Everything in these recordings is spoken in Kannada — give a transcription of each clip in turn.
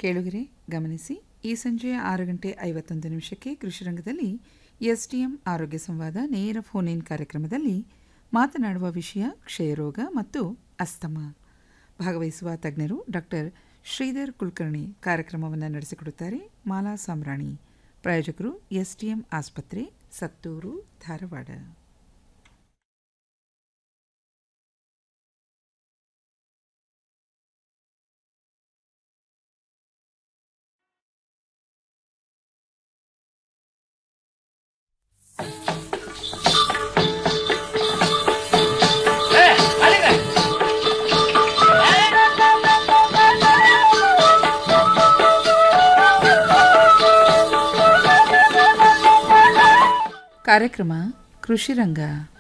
ಕೇಳುಗರೆ ಗಮನಿಸಿ ಈ ಸಂಜೆ ಆರು ಗಂಟೆ ಐವತ್ತೊಂದು ನಿಮಿಷಕ್ಕೆ ಕೃಷಿ ರಂಗದಲ್ಲಿ ಎಸ್ಡಿಎಂ ಆರೋಗ್ಯ ಸಂವಾದ ನೇರ ಫೋನ್ ಇನ್ ಕಾರ್ಯಕ್ರಮದಲ್ಲಿ ಮಾತನಾಡುವ ವಿಷಯ ಕ್ಷಯರೋಗ ಮತ್ತು ಅಸ್ತಮ ಭಾಗವಹಿಸುವ ತಜ್ಞರು ಡಾಕ್ಟರ್ ಶ್ರೀಧರ್ ಕುಲಕರ್ಣಿ ಕಾರ್ಯಕ್ರಮವನ್ನು ನಡೆಸಿಕೊಡುತ್ತಾರೆ ಮಾಲಾ ಸಾಮ್ರಾಣಿ ಪ್ರಾಯೋಜಕರು ಎಸ್ಡಿಎಂ ಆಸ್ಪತ್ರೆ ಸತ್ತೂರು ಧಾರವಾಡ ಕಾರ್ಯಕ್ರಮ ಕೃಷಿ ರಂಗ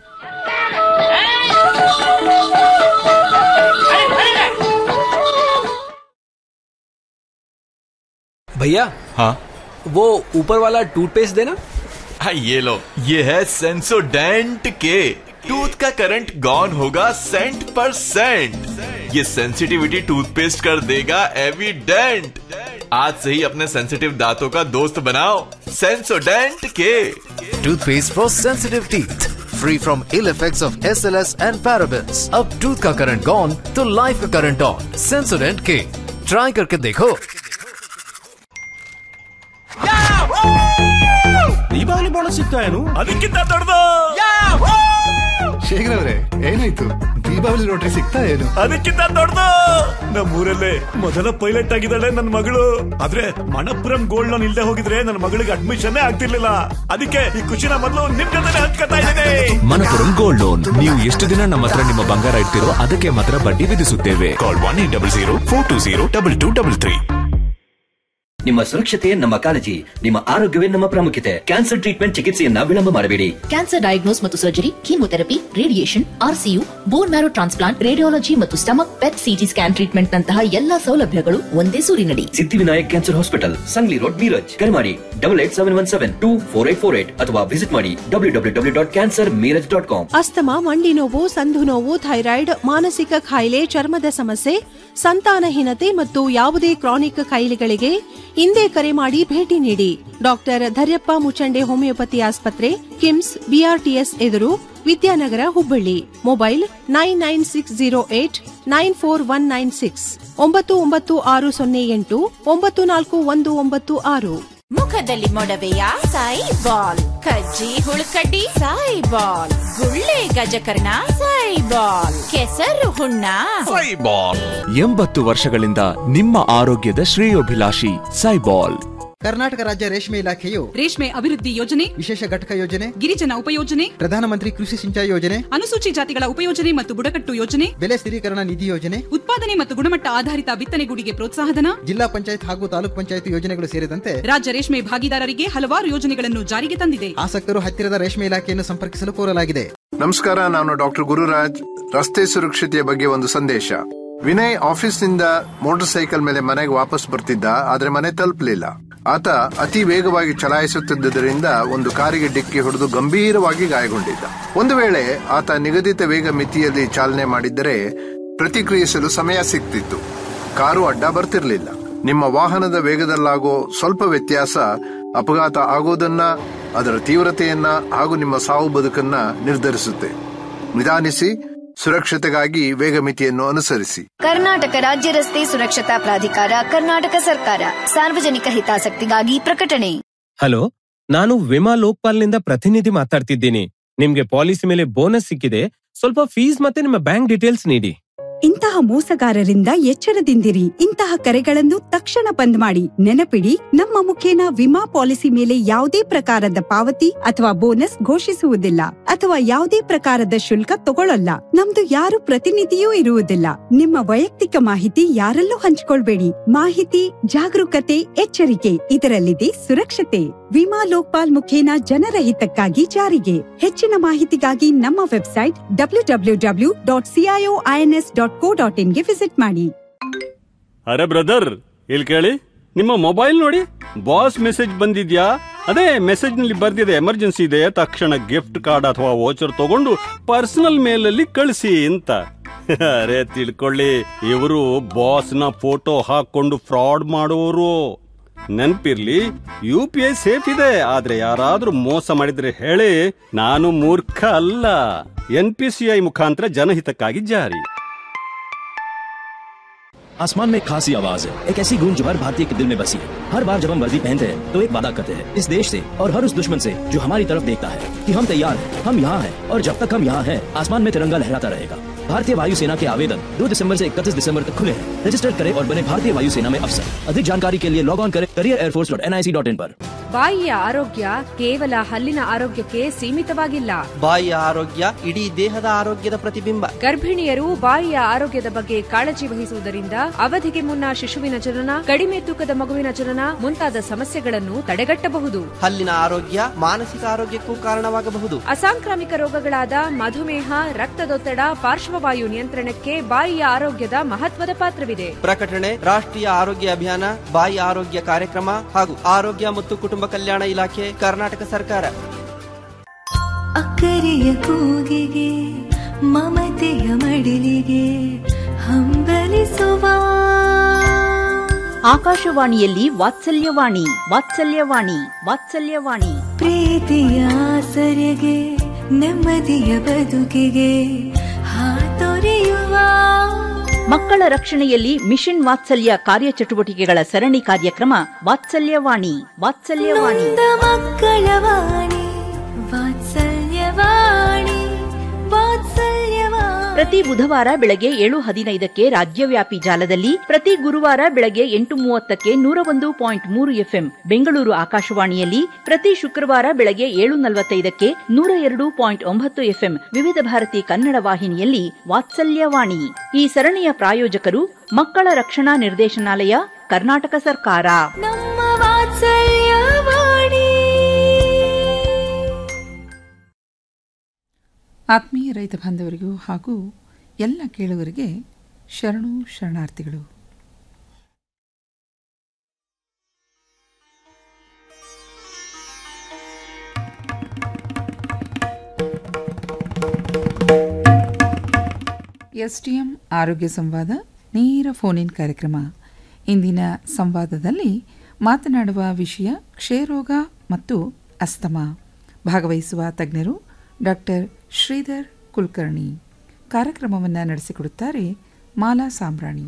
भैया हाँ वो ऊपर वाला टूथपेस्ट देना हाँ ये लो ये है सेंसोडेंट के टूथ का करंट गॉन होगा सेंट परसेंट ये सेंसिटिविटी टूथपेस्ट कर देगा एविडेंट आज से ही अपने सेंसिटिव दांतों का दोस्त बनाओ सेंसोडेंट के Toothpaste for sensitive teeth. Free from ill effects of SLS and parabens. अब tooth का करंट gone तो life का current on. Sensodent K. Try करके देखो ದೀಪಾವಳಿ ಬೋನಸ್ ಸಿಗ್ತಾ ಏನು ಅದಕ್ಕಿಂತ ದೊಡ್ಡದು ಶೇಖರ್ ಅವರೇ ಏನಾಯ್ತು ದೀಪಾವಳಿ ಲಾಟ್ರಿ ಸಿಗ್ತಾ ಏನು ಅದಕ್ಕಿಂತ ದೊಡ್ಡದು ನಮ್ಮೂರಲ್ಲೇ ಮೊದಲ ಪೈಲಟ್ ಆಗಿದ್ದಾಳೆ ನನ್ನ ಮಗಳು ಆದ್ರೆ ಮಣಪುರಂ ಗೋಲ್ಡ್ ಲೋನ್ ಇಲ್ದೆ ಹೋಗಿದ್ರೆ ನನ್ನ ಮಗಳಿಗೆ ಅಡ್ಮಿಷನ್ ಆಗ್ತಿರ್ಲಿಲ್ಲ ಅದಕ್ಕೆ ಈ ಖುಷಿನ ಮೊದಲು ನಿಮ್ ಜೊತೆ ಹಂಚ್ಕೊತಾ ಇದ್ದೇನೆ ಮನಪುರಂ ಗೋಲ್ಡ್ ಲೋನ್ ನೀವು ಎಷ್ಟು ದಿನ ನಮ್ಮ ಹತ್ರ ನಿಮ್ಮ ಬಂಗಾರ ಇಡ್ತಿರೋ ಅದಕ್ಕೆ ಮಾತ್ರ ಬಡ್ಡಿ ವಿಧಿಸುತ್ತೇವೆ call one eight double zero four two zero double two double three ನಿಮ್ಮ ಸುರಕ್ಷತೆ ನಮ್ಮ ಕಾಳಜಿ ನಿಮ್ಮ ಆರೋಗ್ಯವೇ ನಮ್ಮ ಪ್ರಾಮುಖ್ಯತೆ ಕ್ಯಾನ್ಸರ್ ಟ್ರೀಟ್ಮೆಂಟ್ ಚಿಕಿತ್ಸೆಯನ್ನ ವಿಳಂಬ ಮಾಡಬೇಡಿ ಕ್ಯಾನ್ಸರ್ ಡಯಾಗ್ನೋಸ್ ಮತ್ತು surgery chemotherapy radiation RCU bone marrow transplant radiology ಮತ್ತು stomach PET CT scan treatment ನಂತಹ ಎಲ್ಲಾ ಸೌಲಭ್ಯಗಳು ಒಂದೇ ಸೂರಿನಡಿ Siddhivinayak cancer hospital Sangli road Miraj ಕರೆ ಮಾಡಿ double eight seven one seven two four eight four eight ಅಥವಾ ವಿಸಿಟ್ ಮಾಡಿ W W W dot cancer Miraj dot com asthma ಮಂಡಿ ನೋವು ಸಂಧು ನೋವು ಥೈರಾಯ್ಡ್ ಮಾನಸಿಕ ಕಾಯಿಲೆ ಚರ್ಮದ ಸಮಸ್ಯೆ ಸಂತಾನಹೀನತೆ ಮತ್ತು ಯಾವುದೇ ಕ್ರಾನಿಕ್ ಕಾಯಿಲೆಗಳಿಗೆ ಹಿಂದೆ ಕರೆ ಮಾಡಿ ಭೇಟಿ ನೀಡಿ ಡಾಕ್ಟರ್ ಧರ್ಯಪ್ಪ ಮುಚಂಡೆ ಹೋಮಿಯೋಪತಿ ಆಸ್ಪತ್ರೆ ಕಿಮ್ಸ್ ಬಿಆರ್ಟಿಎಸ್ ಎದುರು Vidyanagar Hubballi mobile nine nine six zero eight nine four one nine six ಒಂಬತ್ತು ಒಂಬತ್ತು ಆರು ಸೊನ್ನೆ ಎಂಟು ಒಂಬತ್ತು ನಾಲ್ಕು ಒಂದು ಒಂಬತ್ತು ಆರು ಮುಖದಲ್ಲಿ ಮೊಡವೆಯ ಸಾಯಿ ಬಾಲ್ ಕಜ್ಜಿ ಹುಳುಕಡ್ಡಿ ಸಾಯಿ ಬಾಲ್ ಗುಳ್ಳೆ ಗಜಕರ್ಣ ಸಾಯಿ ಬಾಲ್ ಕೆಸರು ಹುಣ್ಣ ಎಂಬತ್ತು ವರ್ಷಗಳಿಂದ ನಿಮ್ಮ ಆರೋಗ್ಯದ ಶ್ರೇಯೋಭಿಲಾಷಿ ಸೈಬಾಲ್ ಕರ್ನಾಟಕ ರಾಜ್ಯ ರೇಷ್ಮೆ ಇಲಾಖೆಯು ರೇಷ್ಮೆ ಅಭಿವೃದ್ಧಿ ಯೋಜನೆ ವಿಶೇಷ ಘಟಕ ಯೋಜನೆ ಗಿರಿಜನ ಉಪಯೋಜನೆ ಪ್ರಧಾನಮಂತ್ರಿ ಕೃಷಿ ಸಿಂಚಾಯಿ ಯೋಜನೆ ಅನುಸೂಚಿ ಜಾತಿಗಳ ಉಪಯೋಜನೆ ಮತ್ತು ಬುಡಕಟ್ಟು ಯೋಜನೆ ಬೆಲೆ ಸ್ಥಿರೀಕರಣ ನಿಧಿ ಯೋಜನೆ ಉತ್ಪಾದನೆ ಮತ್ತು ಗುಣಮಟ್ಟ ಆಧಾರಿತ ಬಿತ್ತನೆಗೂಡಿಗೆ ಪ್ರೋತ್ಸಾಹಧನ ಜಿಲ್ಲಾ ಪಂಚಾಯತ್ ಹಾಗೂ ತಾಲೂಕ್ ಪಂಚಾಯತ್ ಯೋಜನೆಗಳು ಸೇರಿದಂತೆ ರಾಜ್ಯ ರೇಷ್ಮೆ ಭಾಗಿದಾರರಿಗೆ ಹಲವಾರು ಯೋಜನೆಗಳನ್ನು ಜಾರಿಗೆ ತಂದಿದೆ ಆಸಕ್ತರು ಹತ್ತಿರದ ರೇಷ್ಮೆ ಇಲಾಖೆಯನ್ನು ಸಂಪರ್ಕಿಸಲು ಕೋರಲಾಗಿದೆ ನಮಸ್ಕಾರ ನಾನು ಡಾಕ್ಟರ್ ಗುರುರಾಜ್ ರಸ್ತೆ ಸುರಕ್ಷತೆಯ ಬಗ್ಗೆ ಒಂದು ಸಂದೇಶ ವಿನಯ್ ಆಫೀಸ್ನಿಂದ ಮೋಟಾರ್ ಸೈಕಲ್ ಮೇಲೆ ಮನೆಗೆ ವಾಪಸ್ ಬರ್ತಿದ್ದ ಆದ್ರೆ ಮನೆ ತಲುಪಲಿಲ್ಲ ಆತ ಅತಿ ವೇಗವಾಗಿ ಚಲಾಯಿಸುತ್ತಿದ್ದುದರಿಂದ ಒಂದು ಕಾರಿಗೆ ಡಿಕ್ಕಿ ಹೊಡೆದು ಗಂಭೀರವಾಗಿ ಗಾಯಗೊಂಡಿದ್ದ ಒಂದು ವೇಳೆ ಆತ ನಿಗದಿತ ವೇಗ ಮಿತಿಯಲ್ಲಿ ಚಾಲನೆ ಮಾಡಿದ್ದರೆ ಪ್ರತಿಕ್ರಿಯಿಸಲು ಸಮಯ ಸಿಗ್ತಿತ್ತು ಕಾರು ಅಡ್ಡ ಬರ್ತಿರ್ಲಿಲ್ಲ ನಿಮ್ಮ ವಾಹನದ ವೇಗದಲ್ಲಾಗೋ ಸ್ವಲ್ಪ ವ್ಯತ್ಯಾಸ ಅಪಘಾತ ಆಗೋದನ್ನ ಅದರ ತೀವ್ರತೆಯನ್ನ ಹಾಗೂ ನಿಮ್ಮ ಸಾವು ಬದುಕನ್ನ ನಿರ್ಧರಿಸುತ್ತೆ ನಿಧಾನಿಸಿ ಸುರಕ್ಷತೆಗಾಗಿ ವೇಗ ಮಿತಿಯನ್ನು ಅನುಸರಿಸಿ ಕರ್ನಾಟಕ ರಾಜ್ಯ ರಸ್ತೆ ಸುರಕ್ಷತಾ ಪ್ರಾಧಿಕಾರ ಕರ್ನಾಟಕ ಸರ್ಕಾರ ಸಾರ್ವಜನಿಕ ಹಿತಾಸಕ್ತಿಗಾಗಿ ಪ್ರಕಟಣೆ ಹಲೋ ನಾನು ವಿಮಾ ಲೋಕ್ಪಾಲ್ನಿಂದ ಪ್ರತಿನಿಧಿ ಮಾತಾಡ್ತಿದ್ದೀನಿ ನಿಮ್ಗೆ ಪಾಲಿಸಿ ಮೇಲೆ ಬೋನಸ್ ಸಿಕ್ಕಿದೆ ಸ್ವಲ್ಪ ಫೀಸ್ ಮತ್ತೆ ನಿಮ್ಮ ಬ್ಯಾಂಕ್ ಡೀಟೇಲ್ಸ್ ನೀಡಿ ಇಂತಹ ಮೋಸಗಾರರಿಂದ ಎಚ್ಚರದಿಂದಿರಿ ಇಂತಹ ಕರೆಗಳನ್ನು ತಕ್ಷಣ ಬಂದ್ ಮಾಡಿ ನೆನಪಿಡಿ ನಮ್ಮ ಮುಖೇನ ವಿಮಾ ಪಾಲಿಸಿ ಮೇಲೆ ಯಾವುದೇ ಪ್ರಕಾರದ ಪಾವತಿ ಅಥವಾ ಬೋನಸ್ ಘೋಷಿಸುವುದಿಲ್ಲ ಅಥವಾ ಯಾವುದೇ ಪ್ರಕಾರದ ಶುಲ್ಕ ತಗೊಳ್ಳಲ್ಲ ನಮ್ದು ಯಾರು ಪ್ರತಿನಿಧಿಯೂ ಇರುವುದಿಲ್ಲ ನಿಮ್ಮ ವೈಯಕ್ತಿಕ ಮಾಹಿತಿ ಯಾರಲ್ಲೂ ಹಂಚಿಕೊಳ್ಬೇಡಿ ಮಾಹಿತಿ ಜಾಗರೂಕತೆ ಎಚ್ಚರಿಕೆ ಇದರಲ್ಲಿದೆ ಸುರಕ್ಷತೆ ವಿಮಾ ಲೋಕ್ಪಾಲ್ ಮುಖೇನ ಜನರ ಹಿತಕ್ಕಾಗಿ ಜಾರಿಗೆ ಹೆಚ್ಚಿನ ಮಾಹಿತಿಗಾಗಿ ನಮ್ಮ website W W W dot CIO INS dot co ಡಾಟ್ ಇನ್ಗೆ ವಿಸಿಟ್ ಮಾಡಿ ಅರೆ ಬ್ರದರ್ ಇಲ್ಲಿ ಕೇಳಿ ನಿಮ್ಮ ಮೊಬೈಲ್ ನೋಡಿ ಬಾಸ್ ಮೆಸೇಜ್ ಬಂದಿದ್ಯಾ ಅದೇ ಮೆಸೇಜ್ ನಲ್ಲಿ ಬರ್ದಿದೆ ಎಮರ್ಜೆನ್ಸಿ ಇದೆ ತಕ್ಷಣ ಗಿಫ್ಟ್ ಕಾರ್ಡ್ ಅಥವಾ ವೋಚರ್ ತಗೊಂಡು ಪರ್ಸನಲ್ ಮೇಲ್ ಅಲ್ಲಿ ಕಳಿಸಿ ಅಂತ ಅರೆ ತಿಳ್ಕೊಳ್ಳಿ ಇವರು ಬಾಸ್ನ ಫೋಟೋ ಹಾಕೊಂಡು ಫ್ರಾಡ್ ಮಾಡುವವರು ನೆನ್ಪಿರ್ಲಿ ಯು ಪಿ ಐ ಸೇಫ್ ಇದೆ ಆದ್ರೆ ಯಾರಾದ್ರೂ ಮೋಸ ಮಾಡಿದ್ರೆ ಹೇಳಿ ನಾನು ಮೂರ್ಖ ಅಲ್ಲ ಎನ್ ಪಿ ಸಿ ಐ ಮುಖಾಂತರ ಜನಹಿತಕ್ಕಾಗಿ ಜಾರಿ आसमान में एक खासी आवाज है एक ऐसी गूंज जो हर भारतीय के दिल में बसी है हर बार जब हम वर्दी पहनते हैं तो एक वादा करते हैं इस देश से और हर उस दुश्मन से जो हमारी तरफ देखता है कि हम तैयार हैं हम यहाँ हैं और जब तक हम यहाँ हैं आसमान में तिरंगा लहराता रहेगा भारतीय वायुसेना के आवेदन 2 दिसंबर से 31 दिसंबर तक खुले हैं रजिस्टर करें और बने भारतीय वायुसेना में अफसर अधिक जानकारी के लिए लॉग ऑन करें career airforce dot N I C dot in पर ಬಾಯಿಯ ಆರೋಗ್ಯ ಕೇವಲ ಹಲ್ಲಿನ ಆರೋಗ್ಯಕ್ಕೆ ಸೀಮಿತವಾಗಿಲ್ಲ ಬಾಯಿಯ ಆರೋಗ್ಯ ಇಡೀ ದೇಹದ ಆರೋಗ್ಯದ ಪ್ರತಿಬಿಂಬ ಗರ್ಭಿಣಿಯರು ಬಾಯಿಯ ಆರೋಗ್ಯದ ಬಗ್ಗೆ ಕಾಳಜಿ ವಹಿಸುವುದರಿಂದ ಅವಧಿಗೆ ಮುನ್ನ ಶಿಶುವಿನ ಜನನ ಕಡಿಮೆ ತೂಕದ ಮಗುವಿನ ಜನನ ಮುಂತಾದ ಸಮಸ್ಯೆಗಳನ್ನು ತಡೆಗಟ್ಟಬಹುದು ಹಲ್ಲಿನ ಆರೋಗ್ಯ ಮಾನಸಿಕ ಆರೋಗ್ಯಕ್ಕೂ ಕಾರಣವಾಗಬಹುದು ಅಸಾಂಕ್ರಾಮಿಕ ರೋಗಗಳಾದ ಮಧುಮೇಹ ರಕ್ತದೊತ್ತಡ ಪಾರ್ಶ್ವವಾಯು ನಿಯಂತ್ರಣಕ್ಕೆ ಬಾಯಿಯ ಆರೋಗ್ಯದ ಮಹತ್ವದ ಪಾತ್ರವಿದೆ ಪ್ರಕಟಣೆ ರಾಷ್ಟ್ರೀಯ ಆರೋಗ್ಯ ಅಭಿಯಾನ ಬಾಯಿ ಆರೋಗ್ಯ ಕಾರ್ಯಕ್ರಮ ಹಾಗೂ ಆರೋಗ್ಯ ಮತ್ತು ಕುಟುಂಬ ಕಲ್ಯಾಣ ಇಲಾಖೆ ಕರ್ನಾಟಕ ಸರ್ಕಾರ ಅಕ್ಕರೆಯ ಕೂಗಿಗೆ ಮಮತೆಯ ಮಡಿಲಿಗೆ ಹಂಬಲಿಸುವ ಆಕಾಶವಾಣಿಯಲ್ಲಿ ವಾತ್ಸಲ್ಯವಾಣಿ ವಾತ್ಸಲ್ಯವಾಣಿ ವಾತ್ಸಲ್ಯವಾಣಿ ಪ್ರೀತಿಯ ಸೆರೆಗೆ ನೆಮ್ಮದಿಯ ಬದುಕಿಗೆ ಹಾತೊರೆಯುವ ಮಕ್ಕಳ ರಕ್ಷಣೆಯಲ್ಲಿ ಮಿಷನ್ ವಾತ್ಸಲ್ಯ ಕಾರ್ಯಚಟುವಟಿಕೆಗಳ ಸರಣಿ ಕಾರ್ಯಕ್ರಮ ವಾತ್ಸಲ್ಯವಾಣಿ ವಾತ್ಸಲ್ಯವಾಣಿ ನೊಂದ ಮಕ್ಕಳ ವಾಣಿ ವಾತ್ಸಲ್ಯವಾಣಿ ವಾತ್ಸಲ್ಯವಾಣಿ ಪ್ರತಿ ಬುಧವಾರ ಬೆಳಗ್ಗೆ ಏಳು ಹದಿನೈದಕ್ಕೆ ರಾಜ್ಯವ್ಯಾಪಿ ಜಾಲದಲ್ಲಿ ಪ್ರತಿ ಗುರುವಾರ ಬೆಳಗ್ಗೆ ಎಂಟು ಮೂವತ್ತಕ್ಕೆ ನೂರ ಒಂದು ಪಾಯಿಂಟ್ ಮೂರು ಎಫ್ಎಂ ಬೆಂಗಳೂರು ಆಕಾಶವಾಣಿಯಲ್ಲಿ ಪ್ರತಿ ಶುಕ್ರವಾರ ಬೆಳಗ್ಗೆ ಏಳು ನಲವತ್ತೈದಕ್ಕೆ ನೂರ ಎರಡು ಪಾಯಿಂಟ್ ಒಂಬತ್ತು ಎಫ್ಎಂ ವಿವಿಧ ಭಾರತಿ ಕನ್ನಡ ವಾಹಿನಿಯಲ್ಲಿ ವಾತ್ಸಲ್ಯವಾಣಿ ಈ ಸರಣಿಯ ಪ್ರಾಯೋಜಕರು ಮಕ್ಕಳ ರಕ್ಷಣಾ ನಿರ್ದೇಶನಾಲಯ ಕರ್ನಾಟಕ ಸರ್ಕಾರ ನಮ್ಮ ವಾತ್ಸಲ್ಯವಾಣಿ ಆತ್ಮೀಯ ರೈತ ಬಾಂಧವರಿಗೂ ಹಾಗೂ ಎಲ್ಲ ಕೇಳುಗರಿಗೆ ಶರಣು ಶರಣಾರ್ಥಿಗಳು ಎಸ್ಟಿಎಂ ಆರೋಗ್ಯ ಸಂವಾದ ನೇರ ಫೋನ್ ಇನ್ ಕಾರ್ಯಕ್ರಮ ಇಂದಿನ ಸಂವಾದದಲ್ಲಿ ಮಾತನಾಡುವ ವಿಷಯ ಕ್ಷಯರೋಗ ಮತ್ತು ಅಸ್ತಮಾ ಭಾಗವಹಿಸುವ ತಜ್ಞರು ಡಾಕ್ಟರ್ ಶ್ರೀಧರ್ ಕುಲಕರ್ಣಿ ಕಾರ್ಯಕ್ರಮವನ್ನು ನಡೆಸಿಕೊಡುತ್ತಾರೆ ಮಾಲಾ ಸಾಂಬ್ರಾಣಿ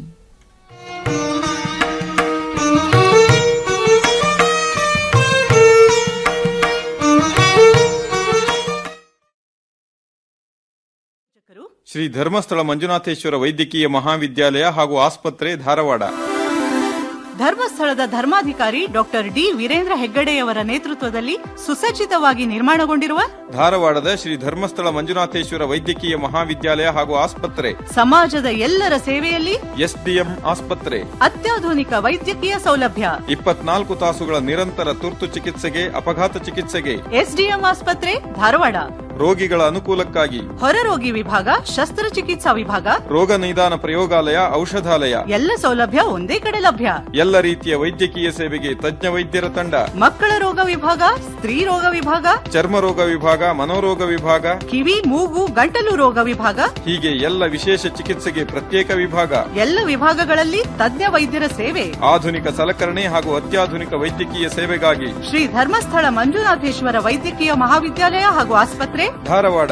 ಶ್ರೀ ಧರ್ಮಸ್ಥಳ ಮಂಜುನಾಥೇಶ್ವರ ವೈದ್ಯಕೀಯ ಮಹಾವಿದ್ಯಾಲಯ ಹಾಗೂ ಆಸ್ಪತ್ರೆ ಧಾರವಾಡ ಧರ್ಮಸ್ಥಳದ ಧರ್ಮಾಧಿಕಾರಿ ಡಾಕ್ಟರ್ ಡಿ ವೀರೇಂದ್ರ ಹೆಗ್ಗಡೆಯವರ ನೇತೃತ್ವದಲ್ಲಿ ಸುಸಜ್ಜಿತವಾಗಿ ನಿರ್ಮಾಣಗೊಂಡಿರುವ ಧಾರವಾಡದ ಶ್ರೀ ಧರ್ಮಸ್ಥಳ ಮಂಜುನಾಥೇಶ್ವರ ವೈದ್ಯಕೀಯ ಮಹಾವಿದ್ಯಾಲಯ ಹಾಗೂ ಆಸ್ಪತ್ರೆ ಸಮಾಜದ ಎಲ್ಲರ ಸೇವೆಯಲ್ಲಿ ಎಸ್ಡಿಎಂ ಆಸ್ಪತ್ರೆ ಅತ್ಯಾಧುನಿಕ ವೈದ್ಯಕೀಯ ಸೌಲಭ್ಯ ಇಪ್ಪತ್ನಾಲ್ಕು ತಾಸುಗಳ ನಿರಂತರ ತುರ್ತು ಚಿಕಿತ್ಸೆಗೆ ಅಪಘಾತ ಚಿಕಿತ್ಸೆಗೆ ಎಸ್ಡಿಎಂ ಆಸ್ಪತ್ರೆ ಧಾರವಾಡ ರೋಗಿಗಳ ಅನುಕೂಲಕ್ಕಾಗಿ ಹೊರರೋಗಿ ವಿಭಾಗ ಶಸ್ತ್ರಚಿಕಿತ್ಸಾ ವಿಭಾಗ ರೋಗ ನಿದಾನ ಪ್ರಯೋಗಾಲಯ ಔಷಧಾಲಯ ಎಲ್ಲ ಸೌಲಭ್ಯ ಒಂದೇ ಕಡೆ ಲಭ್ಯ ಎಲ್ಲ ರೀತಿಯ ವೈದ್ಯಕೀಯ ಸೇವೆಗೆ ತಜ್ಞ ವೈದ್ಯರ ತಂಡ ಮಕ್ಕಳ ರೋಗ ವಿಭಾಗ ಸ್ತ್ರೀ ರೋಗ ವಿಭಾಗ ಚರ್ಮ ರೋಗ ವಿಭಾಗ ಮನೋರೋಗ ವಿಭಾಗ ಕಿವಿ ಮೂಗು ಗಂಟಲು ರೋಗ ವಿಭಾಗ ಹೀಗೆ ಎಲ್ಲ ವಿಶೇಷ ಚಿಕಿತ್ಸೆಗೆ ಪ್ರತ್ಯೇಕ ವಿಭಾಗ ಎಲ್ಲ ವಿಭಾಗಗಳಲ್ಲಿ ತಜ್ಞ ವೈದ್ಯರ ಸೇವೆ ಆಧುನಿಕ ಸಲಕರಣೆ ಹಾಗೂ ಅತ್ಯಾಧುನಿಕ ವೈದ್ಯಕೀಯ ಸೇವೆಗಾಗಿ ಶ್ರೀ ಧರ್ಮಸ್ಥಳ ಮಂಜುನಾಥೇಶ್ವರ ವೈದ್ಯಕೀಯ ಮಹಾವಿದ್ಯಾಲಯ ಹಾಗೂ ಆಸ್ಪತ್ರೆ ಧಾರವಾಡ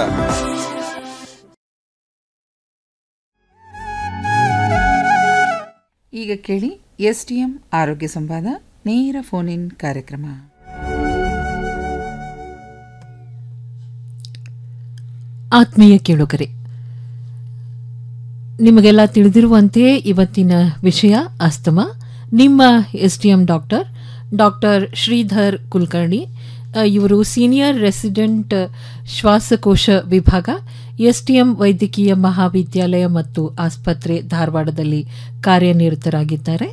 ಈಗ ಕೇಳಿ ಎಸ್ಟಿಎಂ ಆರೋಗ್ಯ ಸಂವಾದ ನೇರ ಫೋನ್ ಇನ್ ಕಾರ್ಯಕ್ರಮ ಆತ್ಮೀಯ ಕೇಳುಗರೆ ನಿಮಗೆಲ್ಲ ತಿಳಿದಿರುವಂತೆ ಇವತ್ತಿನ ವಿಷಯ ಅಸ್ತಮಾ ನಿಮ್ಮ S T M doctor doctor Sridhar Kulkarni ಅ, ಇವರು ಸೀನಿಯರ್ ರೆಸಿಡೆಂಟ್ ಶ್ವಾಸಕೋಶ ವಿಭಾಗ ಎಸ್ಟಿಎಂ ವೈದ್ಯಕೀಯ ಮಹಾವಿದ್ಯಾಲಯ ಮತ್ತು ಆಸ್ಪತ್ರೆ ಧಾರವಾಡದಲ್ಲಿ ಕಾರ್ಯನಿರತರಾಗಿದ್ದಾರೆ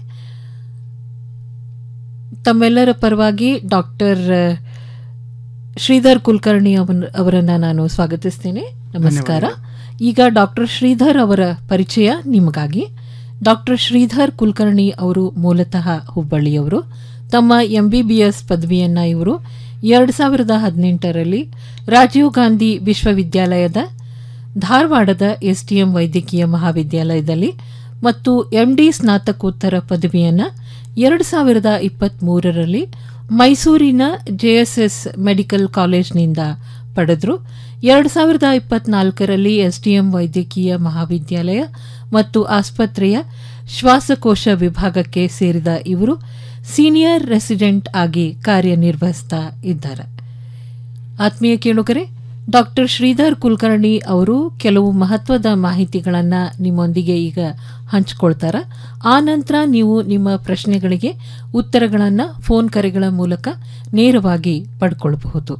ತಮ್ಮೆಲ್ಲರ ಪರವಾಗಿ ಡಾಕ್ಟರ್ ಶ್ರೀಧರ್ ಕುಲಕರ್ಣಿ ಅವನ್- ಅವರನ್ನ ನಾನು ಸ್ವಾಗತಿಸ್ತೇನೆ ನಮಸ್ಕಾರ ಈಗ ಡಾಕ್ಟರ್ ಶ್ರೀಧರ್ ಅವರ ಪರಿಚಯ ನಿಮಗಾಗಿ ಡಾಕ್ಟರ್ ಶ್ರೀಧರ್ ಕುಲಕರ್ಣಿ ಅವರು ಮೂಲತಃ ಹುಬ್ಬಳ್ಳಿಯವರು ತಮ್ಮ ಎಂಬಿಬಿಎಸ್ ಪದವಿಯನ್ನ ಇವರು ಎರಡು ಸಾವಿರದ ಹದಿನೆಂಟರಲ್ಲಿ ರಾಜೀವ್ ಗಾಂಧಿ ವಿಶ್ವವಿದ್ಯಾಲಯದ ಧಾರವಾಡದ ಎಸ್ಟಿಎಂ ವೈದ್ಯಕೀಯ ಮಹಾವಿದ್ಯಾಲಯದಲ್ಲಿ ಮತ್ತು ಎಂಡಿ ಸ್ನಾತಕೋತ್ತರ ಪದವಿಯನ್ನು ಎರಡು ಸಾವಿರದ ಇಪ್ಪತ್ತ್ಮೂರರಲ್ಲಿ ಮೈಸೂರಿನ ಜೆಎಸ್ಎಸ್ ಮೆಡಿಕಲ್ ಕಾಲೇಜ್ನಿಂದ ಪಡೆದರು ಎರಡು ಸಾವಿರದ ಇಪ್ಪತ್ನಾಲ್ಕರಲ್ಲಿ ಎಸ್ಡಿಎಂ ವೈದ್ಯಕೀಯ ಮಹಾವಿದ್ಯಾಲಯ ಮತ್ತು ಆಸ್ಪತ್ರೆಯ ಶ್ವಾಸಕೋಶ ವಿಭಾಗಕ್ಕೆ ಸೇರಿದ ಇವರು ಸೀನಿಯರ್ ರೆಸಿಡೆಂಟ್ ಆಗಿ ಕಾರ್ಯನಿರ್ವಹಿಸ್ತಾ ಇದ್ದಾರೆ ಆತ್ಮೀಯ ಕೇಳುಗರೆ ಡಾಕ್ಟರ್ ಶ್ರೀಧರ್ ಕುಲಕರ್ಣಿ ಅವರು ಕೆಲವು ಮಹತ್ವದ ಮಾಹಿತಿಗಳನ್ನು ನಿಮ್ಮೊಂದಿಗೆ ಈಗ ಹಂಚಿಕೊಳ್ತಾರ ಆ ನಂತರ ನೀವು ನಿಮ್ಮ ಪ್ರಶ್ನೆಗಳಿಗೆ ಉತ್ತರಗಳನ್ನು ಫೋನ್ ಕರೆಗಳ ಮೂಲಕ ನೇರವಾಗಿ ಪಡ್ಕೊಳ್ಬಹುದು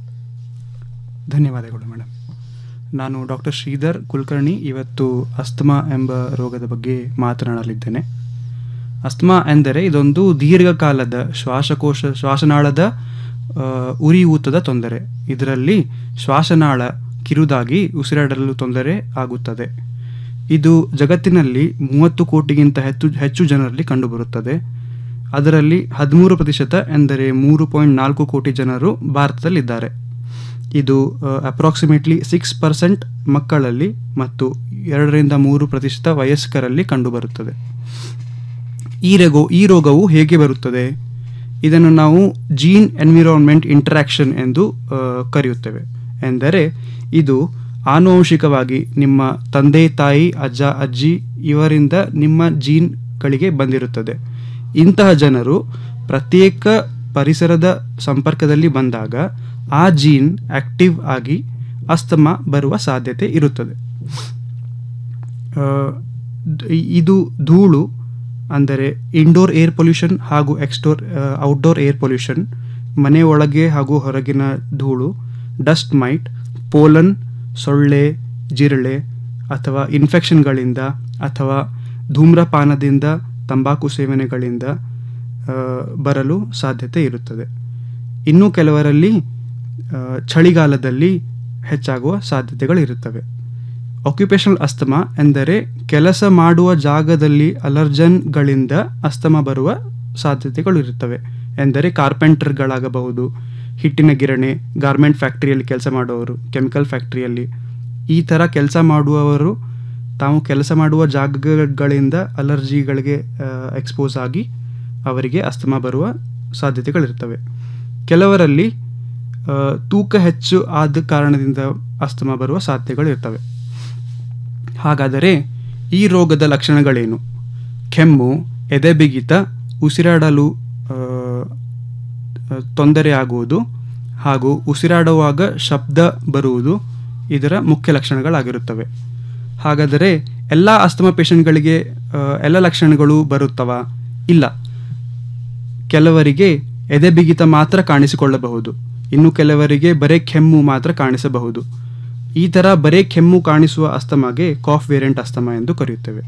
ಧನ್ಯವಾದಗಳು ಮೇಡಮ್ ನಾನು ಡಾಕ್ಟರ್ ಶ್ರೀಧರ್ ಕುಲಕರ್ಣಿ ಇವತ್ತು ಅಸ್ತಮಾ ಎಂಬ ರೋಗದ ಬಗ್ಗೆ ಮಾತನಾಡಲಿದ್ದೇನೆ ಅಸ್ತಮಾ ಎಂದರೆ ಇದೊಂದು ದೀರ್ಘಕಾಲದ ಶ್ವಾಸಕೋಶ ಶ್ವಾಸನಾಳದ ಆ, ಉರಿಯೂತದ ತೊಂದರೆ ಇದರಲ್ಲಿ ಶ್ವಾಸನಾಳ ಕಿರುದಾಗಿ ಉಸಿರಾಡಲು ತೊಂದರೆ ಆಗುತ್ತದೆ ಇದು ಜಗತ್ತಿನಲ್ಲಿ ಮೂವತ್ತು ಕೋಟಿಗಿಂತ ಹೆಚ್ಚು ಹೆಚ್ಚು ಜನರಲ್ಲಿ ಕಂಡುಬರುತ್ತದೆ ಅದರಲ್ಲಿ ಹದಿಮೂರು ಪ್ರತಿಶತ ಎಂದರೆ ಮೂರು ಪಾಯಿಂಟ್ ನಾಲ್ಕು ಕೋಟಿ ಜನರು ಭಾರತದಲ್ಲಿದ್ದಾರೆ ಇದು ಅಪ್ರಾಕ್ಸಿಮೇಟ್ಲಿ ಸಿಕ್ಸ್ ಪರ್ಸೆಂಟ್ ಮಕ್ಕಳಲ್ಲಿ ಮತ್ತು ಎರಡರಿಂದ ಮೂರು ಪ್ರತಿಶತ ವಯಸ್ಕರಲ್ಲಿ ಕಂಡುಬರುತ್ತದೆ ಈ ರೋಗ ಈ ರೋಗವು ಹೇಗೆ ಬರುತ್ತದೆ ಇದನ್ನು ನಾವು ಜೀನ್ ಎನ್ವಿರಾನ್ಮೆಂಟ್ ಇಂಟರಾಕ್ಷನ್ ಎಂದು ಆ, ಕರೆಯುತ್ತೇವೆ ಎಂದರೆ ಇದು ಆನುವಂಶಿಕವಾಗಿ ನಿಮ್ಮ ತಂದೆ ತಾಯಿ ಅಜ್ಜ ಅಜ್ಜಿ ಇವರಿಂದ ನಿಮ್ಮ ಜೀನ್ಗಳಿಗೆ ಬಂದಿರುತ್ತದೆ ಇಂತಹ ಜನರು ಪ್ರತ್ಯೇಕ ಪರಿಸರದ ಸಂಪರ್ಕದಲ್ಲಿ ಬಂದಾಗ ಆ ಜೀನ್ ಆಕ್ಟಿವ್ ಆಗಿ ಅಸ್ತಮ ಬರುವ ಸಾಧ್ಯತೆ ಇರುತ್ತದೆ ಆ, ದ್- ಇದು ಧೂಳು ಅಂದರೆ ಇಂಡೋರ್ ಏರ್ ಪೊಲ್ಯೂಷನ್ ಹಾಗೂ ಎಕ್ಸ್ಟೋರ್ ಔಟ್ಡೋರ್ ಏರ್ ಪೊಲ್ಯೂಷನ್ ಮನೆ ಒಳಗೆ ಹಾಗೂ ಹೊರಗಿನ ಧೂಳು ಡಸ್ಟ್ ಮೈಟ್ ಪೋಲನ್ ಸೊಳ್ಳೆ ಜಿರಳೆ ಅಥವಾ ಇನ್ಫೆಕ್ಷನ್ಗಳಿಂದ ಅಥವಾ ಧೂಮ್ರಪಾನದಿಂದ ತಂಬಾಕು ಸೇವನೆಗಳಿಂದ ಆ, ಬರಲು ಸಾಧ್ಯತೆ ಇರುತ್ತದೆ ಇನ್ನು ಕೆಲವರಲ್ಲಿ ಆ, ಚಳಿಗಾಲದಲ್ಲಿ ಹೆಚ್ಚಾಗುವ ಸಾಧ್ಯತೆಗಳಿರುತ್ತವೆ ಆಕ್ಯುಪೇಷನಲ್ ಅಸ್ತಮಾ ಎಂದರೆ ಕೆಲಸ ಮಾಡುವ ಜಾಗದಲ್ಲಿ ಅಲರ್ಜನ್ಗಳಿಂದ ಅಸ್ತಮ ಬರುವ ಸಾಧ್ಯತೆಗಳು ಇರುತ್ತವೆ ಎಂದರೆ ಕಾರ್ಪೆಂಟರ್ಗಳಾಗಬಹುದು ಹಿಟ್ಟಿನ ಗಿರಣೆ ಗಾರ್ಮೆಂಟ್ ಫ್ಯಾಕ್ಟ್ರಿಯಲ್ಲಿ ಕೆಲಸ ಮಾಡುವವರು ಕೆಮಿಕಲ್ ಫ್ಯಾಕ್ಟ್ರಿಯಲ್ಲಿ ಈ ಥರ ಕೆಲಸ ಮಾಡುವವರು ತಾವು ಕೆಲಸ ಮಾಡುವ ಜಾಗಗಳಿಂದ ಅಲರ್ಜಿಗಳಿಗೆ ಎಕ್ಸ್ಪೋಸ್ ಆಗಿ ಅವರಿಗೆ ಅಸ್ತಮ ಬರುವ ಸಾಧ್ಯತೆಗಳಿರ್ತವೆ ಕೆಲವರಲ್ಲಿ ಆ, ತೂಕ ಹೆಚ್ಚು ಆದ ಕಾರಣದಿಂದ ಅಸ್ತಮ ಬರುವ ಸಾಧ್ಯತೆಗಳಿರ್ತವೆ ಹಾಗಾದರೆ ಈ ರೋಗದ ಲಕ್ಷಣಗಳೇನು ಕೆಮ್ಮು ಎದೆಬಿಗಿತ ಉಸಿರಾಡಲು ಆ, ಆ, ತೊಂದರೆಯಾಗುವುದು ಹಾಗೂ ಉಸಿರಾಡುವಾಗ ಶಬ್ದ ಬರುವುದು ಇದರ ಮುಖ್ಯ ಲಕ್ಷಣಗಳಾಗಿರುತ್ತವೆ ಹಾಗಾದರೆ ಎಲ್ಲ ಅಸ್ತಮ ಪೇಷಂಟ್ಗಳಿಗೆ ಆ, ಎಲ್ಲ ಲಕ್ಷಣಗಳು ಬರುತ್ತವಾ ಇಲ್ಲ ಕೆಲವರಿಗೆ ಎದೆಬಿಗಿತ ಮಾತ್ರ ಕಾಣಿಸಿಕೊಳ್ಳಬಹುದು ಇನ್ನು ಕೆಲವರಿಗೆ ಬರೇ ಕೆಮ್ಮು ಮಾತ್ರ ಕಾಣಿಸಬಹುದು ಈ ಥರ ಬರೇ ಕೆಮ್ಮು ಕಾಣಿಸುವ ಅಸ್ತಮಗೆ ಕಾಫ್ ವೇರಿಯಂಟ್ ಅಸ್ತಮ ಎಂದು ಕರೆಯುತ್ತೇವೆ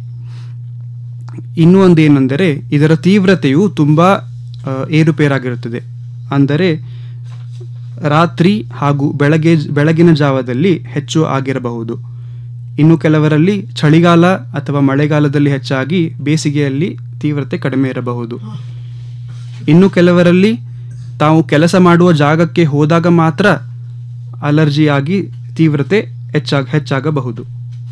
ಇನ್ನೂ ಒಂದು ಏನೆಂದರೆ ಇದರ ತೀವ್ರತೆಯು ತುಂಬ ಆ, ಏರುಪೇರಾಗಿರುತ್ತದೆ ಅಂದರೆ ರಾತ್ರಿ ಹಾಗೂ ಬೆಳಗ್ಗೆ ಬೆಳಗಿನ ಜಾವದಲ್ಲಿ ಹೆಚ್ಚು ಆಗಿರಬಹುದು ಇನ್ನು ಕೆಲವರಲ್ಲಿ ಚಳಿಗಾಲ ಅಥವಾ ಮಳೆಗಾಲದಲ್ಲಿ ಹೆಚ್ಚಾಗಿ ಬೇಸಿಗೆಯಲ್ಲಿ ತೀವ್ರತೆ ಕಡಿಮೆ ಇರಬಹುದು ಇನ್ನು ಕೆಲವರಲ್ಲಿ ತಾವು ಕೆಲಸ ಮಾಡುವ ಜಾಗಕ್ಕೆ ಹೋದಾಗ ಮಾತ್ರ ಅಲರ್ಜಿಯಾಗಿ ತೀವ್ರತೆ ಹೆಚ್ಚಾಗ ಹೆಚ್ಚಾಗಬಹುದು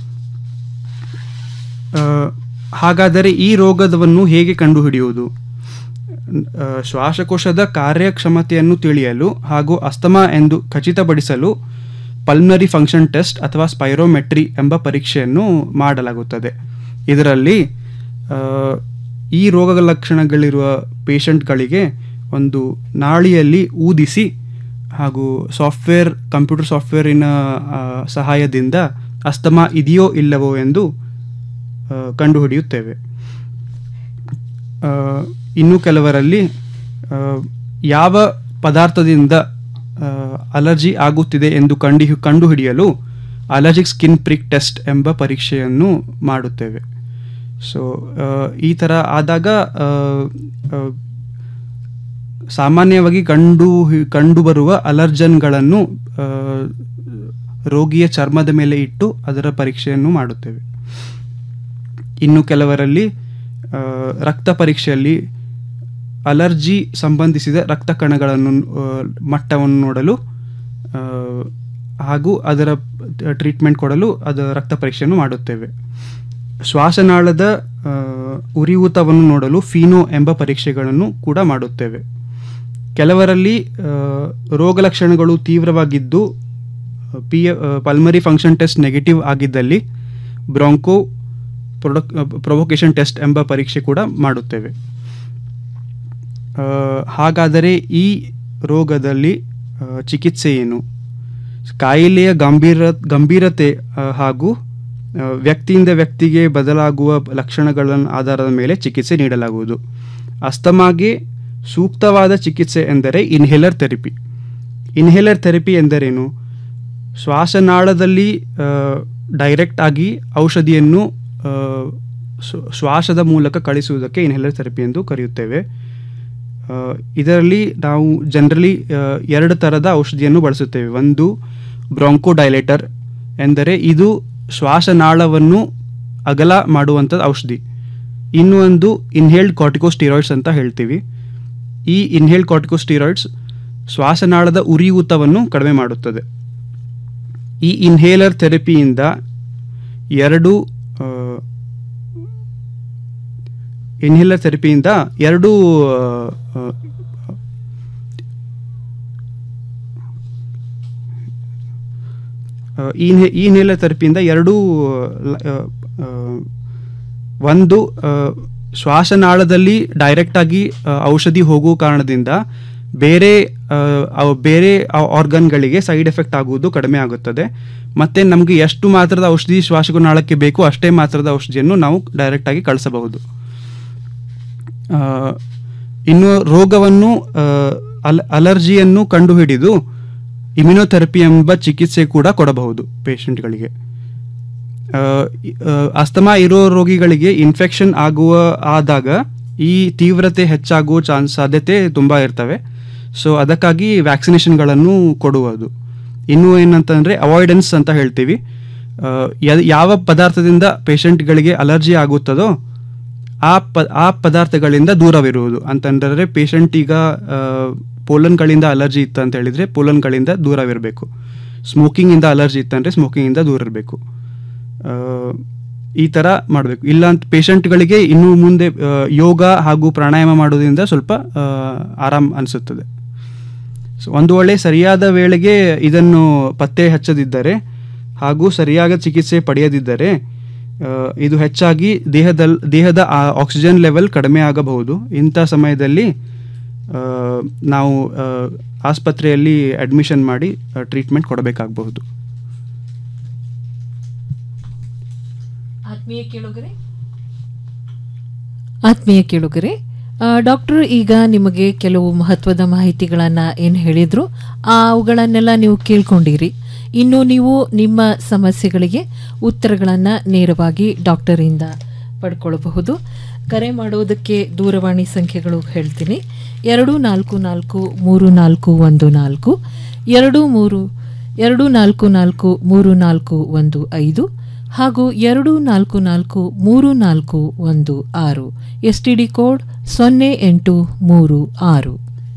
ಆ, ಹಾಗಾದರೆ ಈ ರೋಗದವನ್ನು ಹೇಗೆ ಕಂಡುಹಿಡಿಯುವುದು ಆ, ಶ್ವಾಸಕೋಶದ ಕಾರ್ಯಕ್ಷಮತೆಯನ್ನು ತಿಳಿಯಲು ಹಾಗೂ ಅಸ್ತಮಾ ಎಂದು ಖಚಿತಪಡಿಸಲು ಪಲ್ಮನರಿ ಫಂಕ್ಷನ್ ಟೆಸ್ಟ್ ಅಥವಾ ಸ್ಪೈರೋಮೆಟ್ರಿ ಎಂಬ ಪರೀಕ್ಷೆಯನ್ನು ಮಾಡಲಾಗುತ್ತದೆ ಇದರಲ್ಲಿ ಆ, ಈ ರೋಗ ಲಕ್ಷಣಗಳಿರುವ ಪೇಷಂಟ್ಗಳಿಗೆ ಒಂದು ನಾಳಿಯಲ್ಲಿ ಊದಿಸಿ ಹಾಗೂ ಸಾಫ್ಟ್ವೇರ್ ಕಂಪ್ಯೂಟರ್ ಸಾಫ್ಟ್ವೇರಿನ ಆ, ಸಹಾಯದಿಂದ ಅಸ್ತಮಾ ಇದೆಯೋ ಇಲ್ಲವೋ ಎಂದು ಆ, ಕಂಡುಹಿಡಿಯುತ್ತೇವೆ ಆ, ಇನ್ನು ಕೆಲವರಲ್ಲಿ ಆ, ಯಾವ ಪದಾರ್ಥದಿಂದ ಆ, ಅಲರ್ಜಿ ಆಗುತ್ತಿದೆ ಎಂದು ಕಂಡು ಕಂಡುಹಿಡಿಯಲು ಅಲರ್ಜಿಕ್ ಸ್ಕಿನ್ ಪ್ರಿಕ್ ಟೆಸ್ಟ್ ಎಂಬ ಪರೀಕ್ಷೆಯನ್ನು ಮಾಡುತ್ತೇವೆ ಸೊ ಈ ಥರ ಆದಾಗ ಆ, ಆ, ಸಾಮಾನ್ಯವಾಗಿ ಕಂಡು ಕಂಡುಬರುವ ಅಲರ್ಜನ್ಗಳನ್ನು ಆ, ರೋಗಿಯ ಚರ್ಮದ ಮೇಲೆ ಇಟ್ಟು ಅದರ ಪರೀಕ್ಷೆಯನ್ನು ಮಾಡುತ್ತೇವೆ ಇನ್ನು ಕೆಲವರಲ್ಲಿ ಆ, ರಕ್ತ ಪರೀಕ್ಷೆಯಲ್ಲಿ ಅಲರ್ಜಿ ಸಂಬಂಧಿಸಿದ ರಕ್ತ ಕಣಗಳನ್ನು ಆ, ಮಟ್ಟವನ್ನು ನೋಡಲು ಆ, ಹಾಗೂ ಅದರ ಟ್ರೀಟ್ಮೆಂಟ್ ಕೊಡಲು ಅದು ರಕ್ತ ಪರೀಕ್ಷೆಯನ್ನು ಮಾಡುತ್ತೇವೆ ಶ್ವಾಸನಾಳದ ಆ, ಉರಿಯೂತವನ್ನು ನೋಡಲು ಫೀನೋ ಎಂಬ ಪರೀಕ್ಷೆಗಳನ್ನು ಕೂಡ ಮಾಡುತ್ತೇವೆ ಕೆಲವರಲ್ಲಿ ಆ, ರೋಗ ಲಕ್ಷಣಗಳು ತೀವ್ರವಾಗಿದ್ದು P pulmonary function test negative ಆಗಿದ್ದಲ್ಲಿ ಬ್ರಾಂಕೋ ಪ್ರೊಡಕ್ ಪ್ರೊವೊಕೇಶನ್ ಟೆಸ್ಟ್ ಎಂಬ ಪರೀಕ್ಷೆ ಕೂಡ ಮಾಡುತ್ತೇವೆ ಆ, ಹಾಗಾದರೆ ಈ ರೋಗದಲ್ಲಿ ಆ, ಚಿಕಿತ್ಸೆ ಏನು ಕಾಯಿಲೆಯ ಗಂಭೀರ ಗಂಭೀರತೆ ಆ, ಹಾಗೂ ಆ, ವ್ಯಕ್ತಿಯಿಂದ ವ್ಯಕ್ತಿಗೆ ಬದಲಾಗುವ ಲಕ್ಷಣಗಳ ಆಧಾರದ ಮೇಲೆ ಚಿಕಿತ್ಸೆ ನೀಡಲಾಗುವುದು ಅಸ್ತಮಾಗೆ ಸೂಕ್ತವಾದ ಚಿಕಿತ್ಸೆ ಎಂದರೆ ಇನ್ಹೇಲರ್ ಥೆರಪಿ ಇನ್ಹೇಲರ್ ಥೆರಪಿ ಎಂದರೇನು ಶ್ವಾಸನಾಳದಲ್ಲಿ ಡೈರೆಕ್ಟ್ ಆಗಿ ಔಷಧಿಯನ್ನು ಆ, ಶ್ವ- ಶ್ವಾಸದ ಮೂಲಕ ಕಳಿಸುವುದಕ್ಕೆ ಇನ್ಹೇಲರ್ ಥೆರಪಿ ಎಂದು ಕರೆಯುತ್ತೇವೆ ಆ, ಇದರಲ್ಲಿ ನಾವು ಜನರಲಿ ಎರಡು ಥರದ ಔಷಧಿಯನ್ನು ಬಳಸುತ್ತೇವೆ ಒಂದು ಬ್ರಾಂಕೋಡೈಲೇಟರ್ ಎಂದರೆ ಇದು ಶ್ವಾಸನಾಳವನ್ನು ಅಗಲ ಮಾಡುವಂಥ ಔಷಧಿ ಇನ್ನು ಒಂದು ಇನ್ಹೇಲ್ಡ್ ಕಾರ್ಟಿಕೋಸ್ಟಿರಾಯ್ಡ್ಸ್ ಅಂತ ಹೇಳ್ತೀವಿ ಈ ಇನ್ಹೇಲ್ಡ್ ಕಾರ್ಟಿಕೋಸ್ಟಿರಾಯ್ಡ್ಸ್ ಶ್ವಾಸನಾಳದ ಉರಿಯೂತವನ್ನು ಕಡಿಮೆ ಮಾಡುತ್ತದೆ ಈ ಇನ್ಹೇಲರ್ ಥೆರಪಿಯಿಂದ ಎರಡು ಇನ್ಹೇಲರ್ ಥೆರಪಿಯಿಂದ ಎರಡು ಆ, ಆ, ಆ, ಈ ಇನ್ಹೇ- ಈ ಇನ್ಹೇಲರ್ ಥೆರಪಿಯಿಂದ ಎರಡೂ ಲ- ಆ, ಆ, ಒಂದು ಆ, ಶ್ವಾಸನಾಳದಲ್ಲಿ ಡೈರೆಕ್ಟಾಗಿ ಔಷಧಿ ಹೋಗುವ ಕಾರಣದಿಂದ ಬೇರೆ ಆ, ಅವ್ ಬೇರೆ ಆರ್ಗನ್ಗಳಿಗೆ ಸೈಡ್ ಎಫೆಕ್ಟ್ ಆಗುವುದು ಕಡಿಮೆ ಆಗುತ್ತದೆ ಮತ್ತು ನಮಗೆ ಎಷ್ಟು ಮಾತ್ರದ ಔಷಧಿ ಶ್ವಾಸನಾಳಕ್ಕೆ ಬೇಕು ಅಷ್ಟೇ ಮಾತ್ರದ ಔಷಧಿಯನ್ನು ನಾವು ಡೈರೆಕ್ಟಾಗಿ ಕಳಿಸಬಹುದು ಆ, ಇನ್ನು ರೋಗವನ್ನು ಆ, ಅಲ್ ಅಲರ್ಜಿಯನ್ನು ಕಂಡುಹಿಡಿದು ಇಮ್ಯುನೋಥೆರಪಿ ಎಂಬ ಚಿಕಿತ್ಸೆ ಕೂಡ ಕೊಡಬಹುದು ಪೇಷಂಟ್ಗಳಿಗೆ ಅಸ್ತಮಾ ಇರೋ ರೋಗಿಗಳಿಗೆ ಇನ್ಫೆಕ್ಷನ್ ಆಗುವ ಆದಾಗ ಈ ತೀವ್ರತೆ ಹೆಚ್ಚಾಗುವ ಚಾನ್ಸ್ ಸಾಧ್ಯತೆ ತುಂಬ ಇರ್ತವೆ ಸೊ ಅದಕ್ಕಾಗಿ ವ್ಯಾಕ್ಸಿನೇಷನ್ಗಳನ್ನು ಕೊಡುವುದು ಇನ್ನು ಏನಂತಂದರೆ ಅವಾಯ್ಡೆನ್ಸ್ ಅಂತ ಹೇಳ್ತೀವಿ ಆ, ಯ- ಯಾವ ಪದಾರ್ಥದಿಂದ ಪೇಷಂಟ್ಗಳಿಗೆ ಅಲರ್ಜಿ ಆಗುತ್ತದೋ ಆ ಪ ಆ ಪದಾರ್ಥಗಳಿಂದ ದೂರವಿರುವುದು ಅಂತಂದರೆ ಪೇಷಂಟ್ ಈಗ ಆ, ಪೋಲನ್ಗಳಿಂದ ಅಲರ್ಜಿ ಇತ್ತು ಅಂತ ಹೇಳಿದರೆ ಪೋಲನ್ಗಳಿಂದ ದೂರವಿರಬೇಕು ಸ್ಮೋಕಿಂಗಿಂದ ಅಲರ್ಜಿ ಇತ್ತಂದರೆ ಸ್ಮೋಕಿಂಗಿಂದ ದೂರ ಇರಬೇಕು ಈ ಥರ ಮಾಡಬೇಕು ಇಲ್ಲ ಅಂತ ಪೇಷಂಟ್ಗಳಿಗೆ ಇನ್ನು ಮುಂದೆ ಆ, ಯೋಗ ಹಾಗೂ ಪ್ರಾಣಾಯಾಮ ಮಾಡೋದ್ರಿಂದ ಸ್ವಲ್ಪ ಆ, ಆರಾಮ್ ಅನಿಸುತ್ತದೆ ಸೊ ಒಂದು ವೇಳೆ ಸರಿಯಾದ ವೇಳೆಗೆ ಇದನ್ನು ಪತ್ತೆ ಹಚ್ಚದಿದ್ದರೆ ಹಾಗೂ ಸರಿಯಾದ ಚಿಕಿತ್ಸೆ ಪಡೆಯದಿದ್ದರೆ ಆ, ಇದು ಹೆಚ್ಚಾಗಿ ದೇಹದಲ್ಲಿ ದೇಹದ ಆ ಆಕ್ಸಿಜನ್ ಲೆವೆಲ್ ಕಡಿಮೆ ಆಗಬಹುದು ಇಂಥ ಸಮಯದಲ್ಲಿ ಆ, ನಾವು ಆ, ಆಸ್ಪತ್ರೆಯಲ್ಲಿ ಅಡ್ಮಿಷನ್ ಮಾಡಿ ಟ್ರೀಟ್ಮೆಂಟ್ ಕೊಡಬೇಕಾಗಬಹುದು ಆತ್ಮೀಯ ಕೇಳುಗರೆ ಆತ್ಮೀಯ ಕೇಳುಗರೆ ಆ, ಡಾಕ್ಟರ್ ಈಗ ನಿಮಗೆ ಕೆಲವು ಮಹತ್ವದ ಮಾಹಿತಿಗಳನ್ನು ಏನು ಹೇಳಿದ್ರು ಆ, ಅವುಗಳನ್ನೆಲ್ಲ ನೀವು ಕೇಳ್ಕೊಂಡಿರಿ ಇನ್ನು ನೀವು ನಿಮ್ಮ ಸಮಸ್ಯೆಗಳಿಗೆ ಉತ್ತರಗಳನ್ನು ನೇರವಾಗಿ ಡಾಕ್ಟರಿಂದ ಪಡ್ಕೊಳ್ಬಹುದು ಕರೆ ಮಾಡುವುದಕ್ಕೆ ದೂರವಾಣಿ ಸಂಖ್ಯೆಗಳು ಹೇಳ್ತೀನಿ ಎರಡು ನಾಲ್ಕು ನಾಲ್ಕು ಮೂರು ನಾಲ್ಕು ಒಂದು ನಾಲ್ಕು ಎರಡು ಮೂರು ಎರಡು ನಾಲ್ಕು ನಾಲ್ಕು ಮೂರು ನಾಲ್ಕು ಒಂದು ಐದು ಹಾಗೂ ಎರಡು ನಾಲ್ಕು ನಾಲ್ಕು ಮೂರು ನಾಲ್ಕು ಒಂದು ಆರು ಎಸ್ ಟಿ ಡಿ ಕೋಡ್ ಸೊನ್ನೆ ಎಂಟು ಮೂರು ಆರು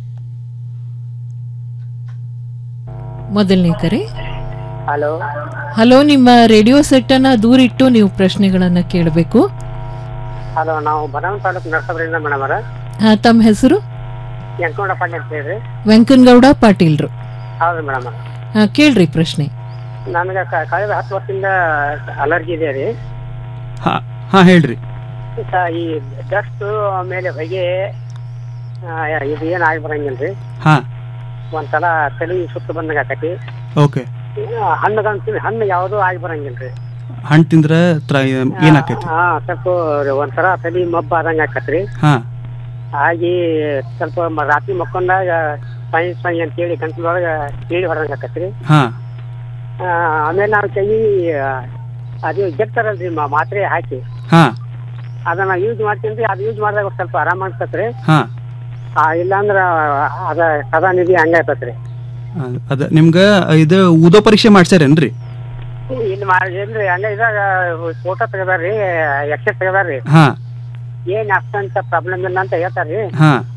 ಮೊದಲನೇ ಕರೆ ಹಲೋ ಹಲೋ ನಿಮ್ಮ ರೇಡಿಯೋ ಸೆಟ್ಟನ್ನು ದೂರಿಟ್ಟು ನೀವು ಪ್ರಶ್ನೆಗಳನ್ನು ಕೇಳಬೇಕು ಹಲೋ ನಾವು ಬದಾಮಿ ತಾಲೂಕು ನರಸಬರಿಂದ ಮೇಡಮ್ ಅವರ ಹಾ, ತಮ್ಮ ಹೆಸರು ಯಂಕೌಂಡ ಪಾಂಡೆ ಅಂತ ಹೇಳ್ರಿ ವೆಂಕನಗೌಡ ಪಾಟೀಲ್ರು ಹೌದು ಮೇಡಮ್ ಹಾ, ಕೇಳ್ರಿ ಪ್ರಶ್ನೆ ನನಗೆ ಕ- ಕಳೆದ ಹತ್ತು ವರ್ಷದಿಂದ ಅಲರ್ಜಿ ಇದೆ ರೀ ಹಾಂ ಹಾಂ ಹೇಳ್ರಿ ಸ- ಈ ಡಸ್ಟ್ ಆಮೇಲೆ ಹೊಗೆ ಆ, ಇದು ಏನು ಆಗಿ ಬರಂಗಿಲ್ರಿ ಹಾಂ ಒಂದ್ಸಲ ತಲೆ ಸುತ್ತು ಬಂದಂಗ ಆಕತಿ ಓಕೆ ಹಣ್ಣು ಕಾಣ್ತೀವಿ ಹಣ್ಣು ಯಾವುದೂ ಆಗಿ ಬರಂಗಿಲ್ರಿ ಹಣ್ಣು ತಿಂದ್ರೆ ತ್ರ ಏನಾಕೈತಿ ಹಾ ಸ್ವಲ್ಪ ಒಂದ್ಸಲ ತಲೆ ಮಬ್ಬ ಆದಂಗ ಆಕತ್ರಿ ಹಾಂ ಆಗಿ ಸ್ವಲ್ಪ ಮ- ರಾತ್ರಿ ಮಕ್ಕೊಂಡಾಗ ಸೈ ಸೈ ಅಂತೇಳಿ ಗಂಟಲೊಳಗ ಕೇಳಿ ಹೊರದಂಗ ಆಕತ್ರಿ ಹಾಂ ಆ, ಆಮೇಲೆ ನಾವು ಕೈ ಆ, ಅದು ಗೆಡ್ತಾರಲ್ರಿ ಮಾ- ಮಾತ್ರೆ ಹಾಕಿ ಹಾಂ ಅದನ್ನ ಯೂಸ್ ಮಾಡ್ತೀನಿ ಅದು ಯೂಸ್ ಮಾಡಿದಾಗ ಒಂದ್ ಸ್ವಲ್ಪ ಆರಾಮ ಅನ್ಸತ್ರಿ ಹಾಂ ಆ, ಇಲ್ಲಾಂದ್ರ ಅದ ಸದಾ ನಿಧಿ ಹಂಗಾಯ್ತತ್ರಿ ಅದ ನಿಮ್ಗೆ ಇದು ಊದೋ ಪರೀಕ್ಷೆ ಮಾಡ್ಸ್ಯಾರೇನ್ರಿ ಇಲ್ಲಿ ಮಾಡಿದ್ರಿ ಹಂಗ ಇದಾಗ ಫೋಟೋ ತೆಗದಾರ್ರಿ ಎಕ್ಸ್ರೇ ತೆಗದಾರ್ರಿ ಹಾಂ ಏನ್ ಅಷ್ಟಂತ ಪ್ರಾಬ್ಲಮ್ ಇಲ್ಲ ಅಂತ ಹೇಳ್ತಾರ್ರಿ ಹಾಂ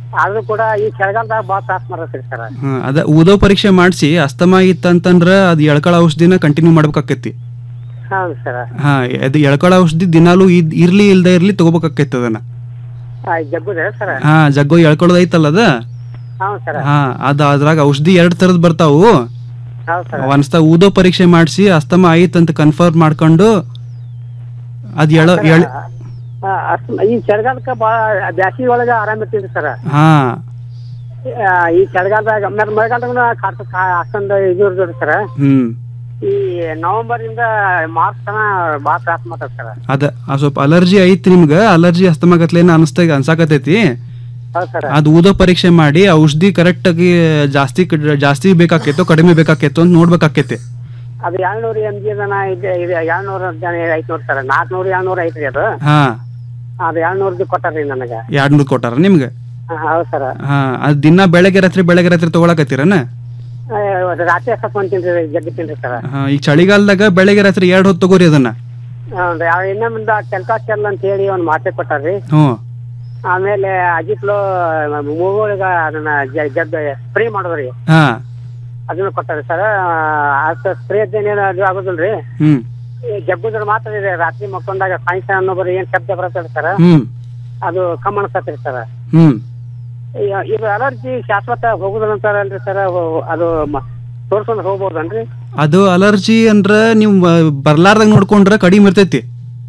ಆದ್ರೂ ಕೂಡ ಈ ಚಳಿಗಾಲದಾಗ ಭಾಳ ತ್ರಾಸ ಮಾಡತ್ರಿ ಸರ್ ಹಾ, ಅದ ಊದೋ ಪರೀಕ್ಷೆ ಮಾಡಿಸಿ ಅಸ್ತಮಾ ಇತ್ತಂತಂದ್ರ ಅದು ಎಳ್ಕೊಳ ಔಷಧಿನ ಕಂಟಿನ್ಯೂ ಮಾಡ್ಬೇಕಾಕೈತಿ ಹೌದು ಸರ್ ಹಾ ಅದು ಎಳ್ಕೊಳ ಔಷಧಿ ದಿನಾಲು ಇದ್ ಇರ್ಲಿ ಇಲ್ದೇ ಇರ್ಲಿ ತಗೋಬೇಕಾಕೈತಿ ಅದನ್ನ ಜಗ್ಗುದ ಸರ್ ಹಾ ಜಗ್ಗು ಎಳ್ಕೊಳದ್ ಐತಲ್ಲ ಅದ ಹೌದು ಸರ್ ಹಾ ಅದ ಅದ್ರಾಗ ಔಷಧಿ ಎರಡ್ ತರದ್ ಬರ್ತಾವು ಹೌದು ಸರ್ ಒಂದ್ಸತ ಊದೋ ಪರೀಕ್ಷೆ ಮಾಡಿಸಿ ಅಸ್ತಮಾ ಐತಂತ ಕನ್ಫರ್ಮ್ ಮಾಡ್ಕೊಂಡು ಅದ್ ಎಳ ಎಳ್ ಆ, ಅಷ್ಟ್ ಈ ಚಳಿಗಾಲಕ್ಕೆ ಭಾಳ ಬ್ಯಾಸಿಗೆ ಒಳಗೆ ಆರಾಮ ಇರ್ತೀವಿ ಸರ್ ಹಾ ಈ ಚಳಿಗಾಲದಾಗ ಮತ್ತೆ ಮಳೆಗಾಲದಾಗ ಕಾಡ್ತ ಅಷ್ಟೊಂದು ಇದು ಇರ್ತದೆ ಸರ್ ಹ್ಮ್ ಈ ನವೆಂಬರ್ ಇಂದ ಮಾರ್ಚ್ ತನ ಭಾಳ ತ್ರಾಸ ಮಾಡ್ತದೆ ಸರ್ ಅದ ಆ ಸ್ವಲ್ಪ ಅಲರ್ಜಿ ಐತಿ ನಿಮ್ಗ ಅಲರ್ಜಿ ಅಸ್ತಮಾಗತ್ಲೇನ ಅನಸ್ತ ಅನ್ಸಾಕತೈತಿ ಹೌದು ಸರ್ ಅದ್ ಊದೋ ಪರೀಕ್ಷೆ ಮಾಡಿ ಔಷಧಿ ಕರೆಕ್ಟ್ ಆಗಿ ಜಾಸ್ತಿ ಕಡ್- ಜಾಸ್ತಿ ಬೇಕಾಕೇತೋ ಕಡಿಮೆ ಬೇಕಾಕೇತೋ ಅಂತ ನೋಡ್ಬೇಕಾಕೇತಿ ಅದು ಏಳ್ನೂರು ಎಮ್ ಜಿ ದನ ಇದೆ ಇದು ಏಳ್ನೂರ ಜನ ಐತೆ ನೋಡಿ ಸರ್ ನಾಲ್ಕುನೂರು ಏಳ್ನೂರು ಐತ್ರಿ ಅದು ಹಾ ಅದು ಏಳ್ನೂರದ್ದು ಕೊಟ್ಟಾರ್ರಿ ನನಗೆ ಎರಡ್ ನೂರ್ ಕೊಟ್ಟಾರ ನಿಮ್ಗೆ ಹಾ, ಹೌದು ಸರ್ ಹಾ ಅದ್ ದಿನ ಬೆಳಗ್ಗೆ ರಾತ್ರಿ ಬೆಳಗ್ಗೆ ರಾತ್ರಿ ತಗೊಳಕತ್ತೀರನ ರಾತ್ರಿ ಅಷ್ಟ ತಿಂತೀರಿ ಜಗ್ಗಿ ತಿಂದ್ರಿ ಸರ್ ಹಾ, ಈಗ ಚಳಿಗಾಲದಾಗ ಬೆಳಗ್ಗೆ ರಾತ್ರಿ ಎರಡ್ ಹೊತ್ತು ತಗೋರಿ ಅದನ್ನ ಹೌದು ಯಾವ ಇನ್ನೊಂದು ಟೆಲ್ಕಾಸ್ಟೆಲ್ ಅಂತ ಹೇಳಿ ಒಂದು ಮಾತ್ರೆ ಕೊಟ್ಟಾರ್ರಿ ಹ್ಞೂ ಆಮೇಲೆ ಅಜಿಪ್ಲೋ ಮೂಗೊಳಗ ಅದನ್ನ ಜ- ಜಗ್ ಸ್ಪ್ರೇ ಮಾಡೋದ್ರಿ ಹಾ ಅದನ್ನ ಕೊಟ್ಟಾರಿ ಸರ್ ಅಷ್ಟು ಸ್ಪ್ರೇ ಅದೇನೇನು ಅದು ಆಗೋದಿಲ್ರಿ ಹ್ಮ್ ಈ ಜಗ್ಗುದ್ರ ಮಾತ್ರ ಇದೆ ರಾತ್ರಿ ಮಕ್ಕೊಂಡಾಗ ಸಾಯಂಕಾಲ ಅನ್ನೋಬರು ಏನ್ ಶಬ್ದ ಬರ್ತದೆ ಸರ್ ಹ್ಮ್ ಅದು ಕಮ್ಮಿ ಅನ್ಸತ್ರಿ ಸರ್ ಹ್ಮ್ ಇದು ಅಲರ್ಜಿ ಶಾಶ್ವತ ಹೋಗುದಿಲ್ಲ ಅಂತಾರಲ್ರಿ ಸರ್ ಅದು ಮ- ತೋರ್ಸ್ಕೊಂಡ್ ಹೋಗ್ಬೋದನ್ರಿ ಅದು ಅಲರ್ಜಿ ಅಂದ್ರ ನೀವು ಬರ್ಲಾರ್ದಾಗ ನೋಡ್ಕೊಂಡ್ರ ಕಡಿಮೆ ಇರ್ತೈತಿ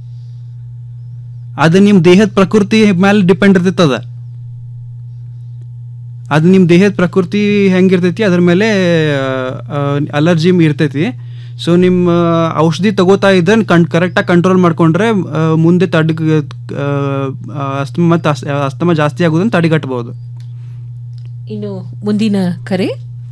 ಅದು ನಿಮ್ ದೇಹದ ಪ್ರಕೃತಿ ಮೇಲೆ ಡಿಪೆಂಡ್ ಇರ್ತೈತಿ ಅದ ಅದು ನಿಮ್ ದೇಹದ ಪ್ರಕೃತಿ ಹೆಂಗಿರ್ತೈತಿ ಅದ್ರ ಮೇಲೆ ಅಲರ್ಜಿ ಇರ್ತೈತಿ ಸೊ ನಿಮ್ಮ ಔಷಧಿ ತಗೋತಾ ಇದ್ರೆ ಕಣ್ ಕರೆಕ್ಟಾಗಿ ಕಂಟ್ರೋಲ್ ಮಾಡ್ಕೊಂಡ್ರೆ ಆ, ಮುಂದೆ ತಡ್ ಅಸ್ತಮ ಮತ್ತು ಅಸ್ತಮ ಜಾಸ್ತಿ ಆಗೋದನ್ನ ತಡೆಗಟ್ಟಬಹುದು ಇನ್ನು ಮುಂದಿನ ಕರೆ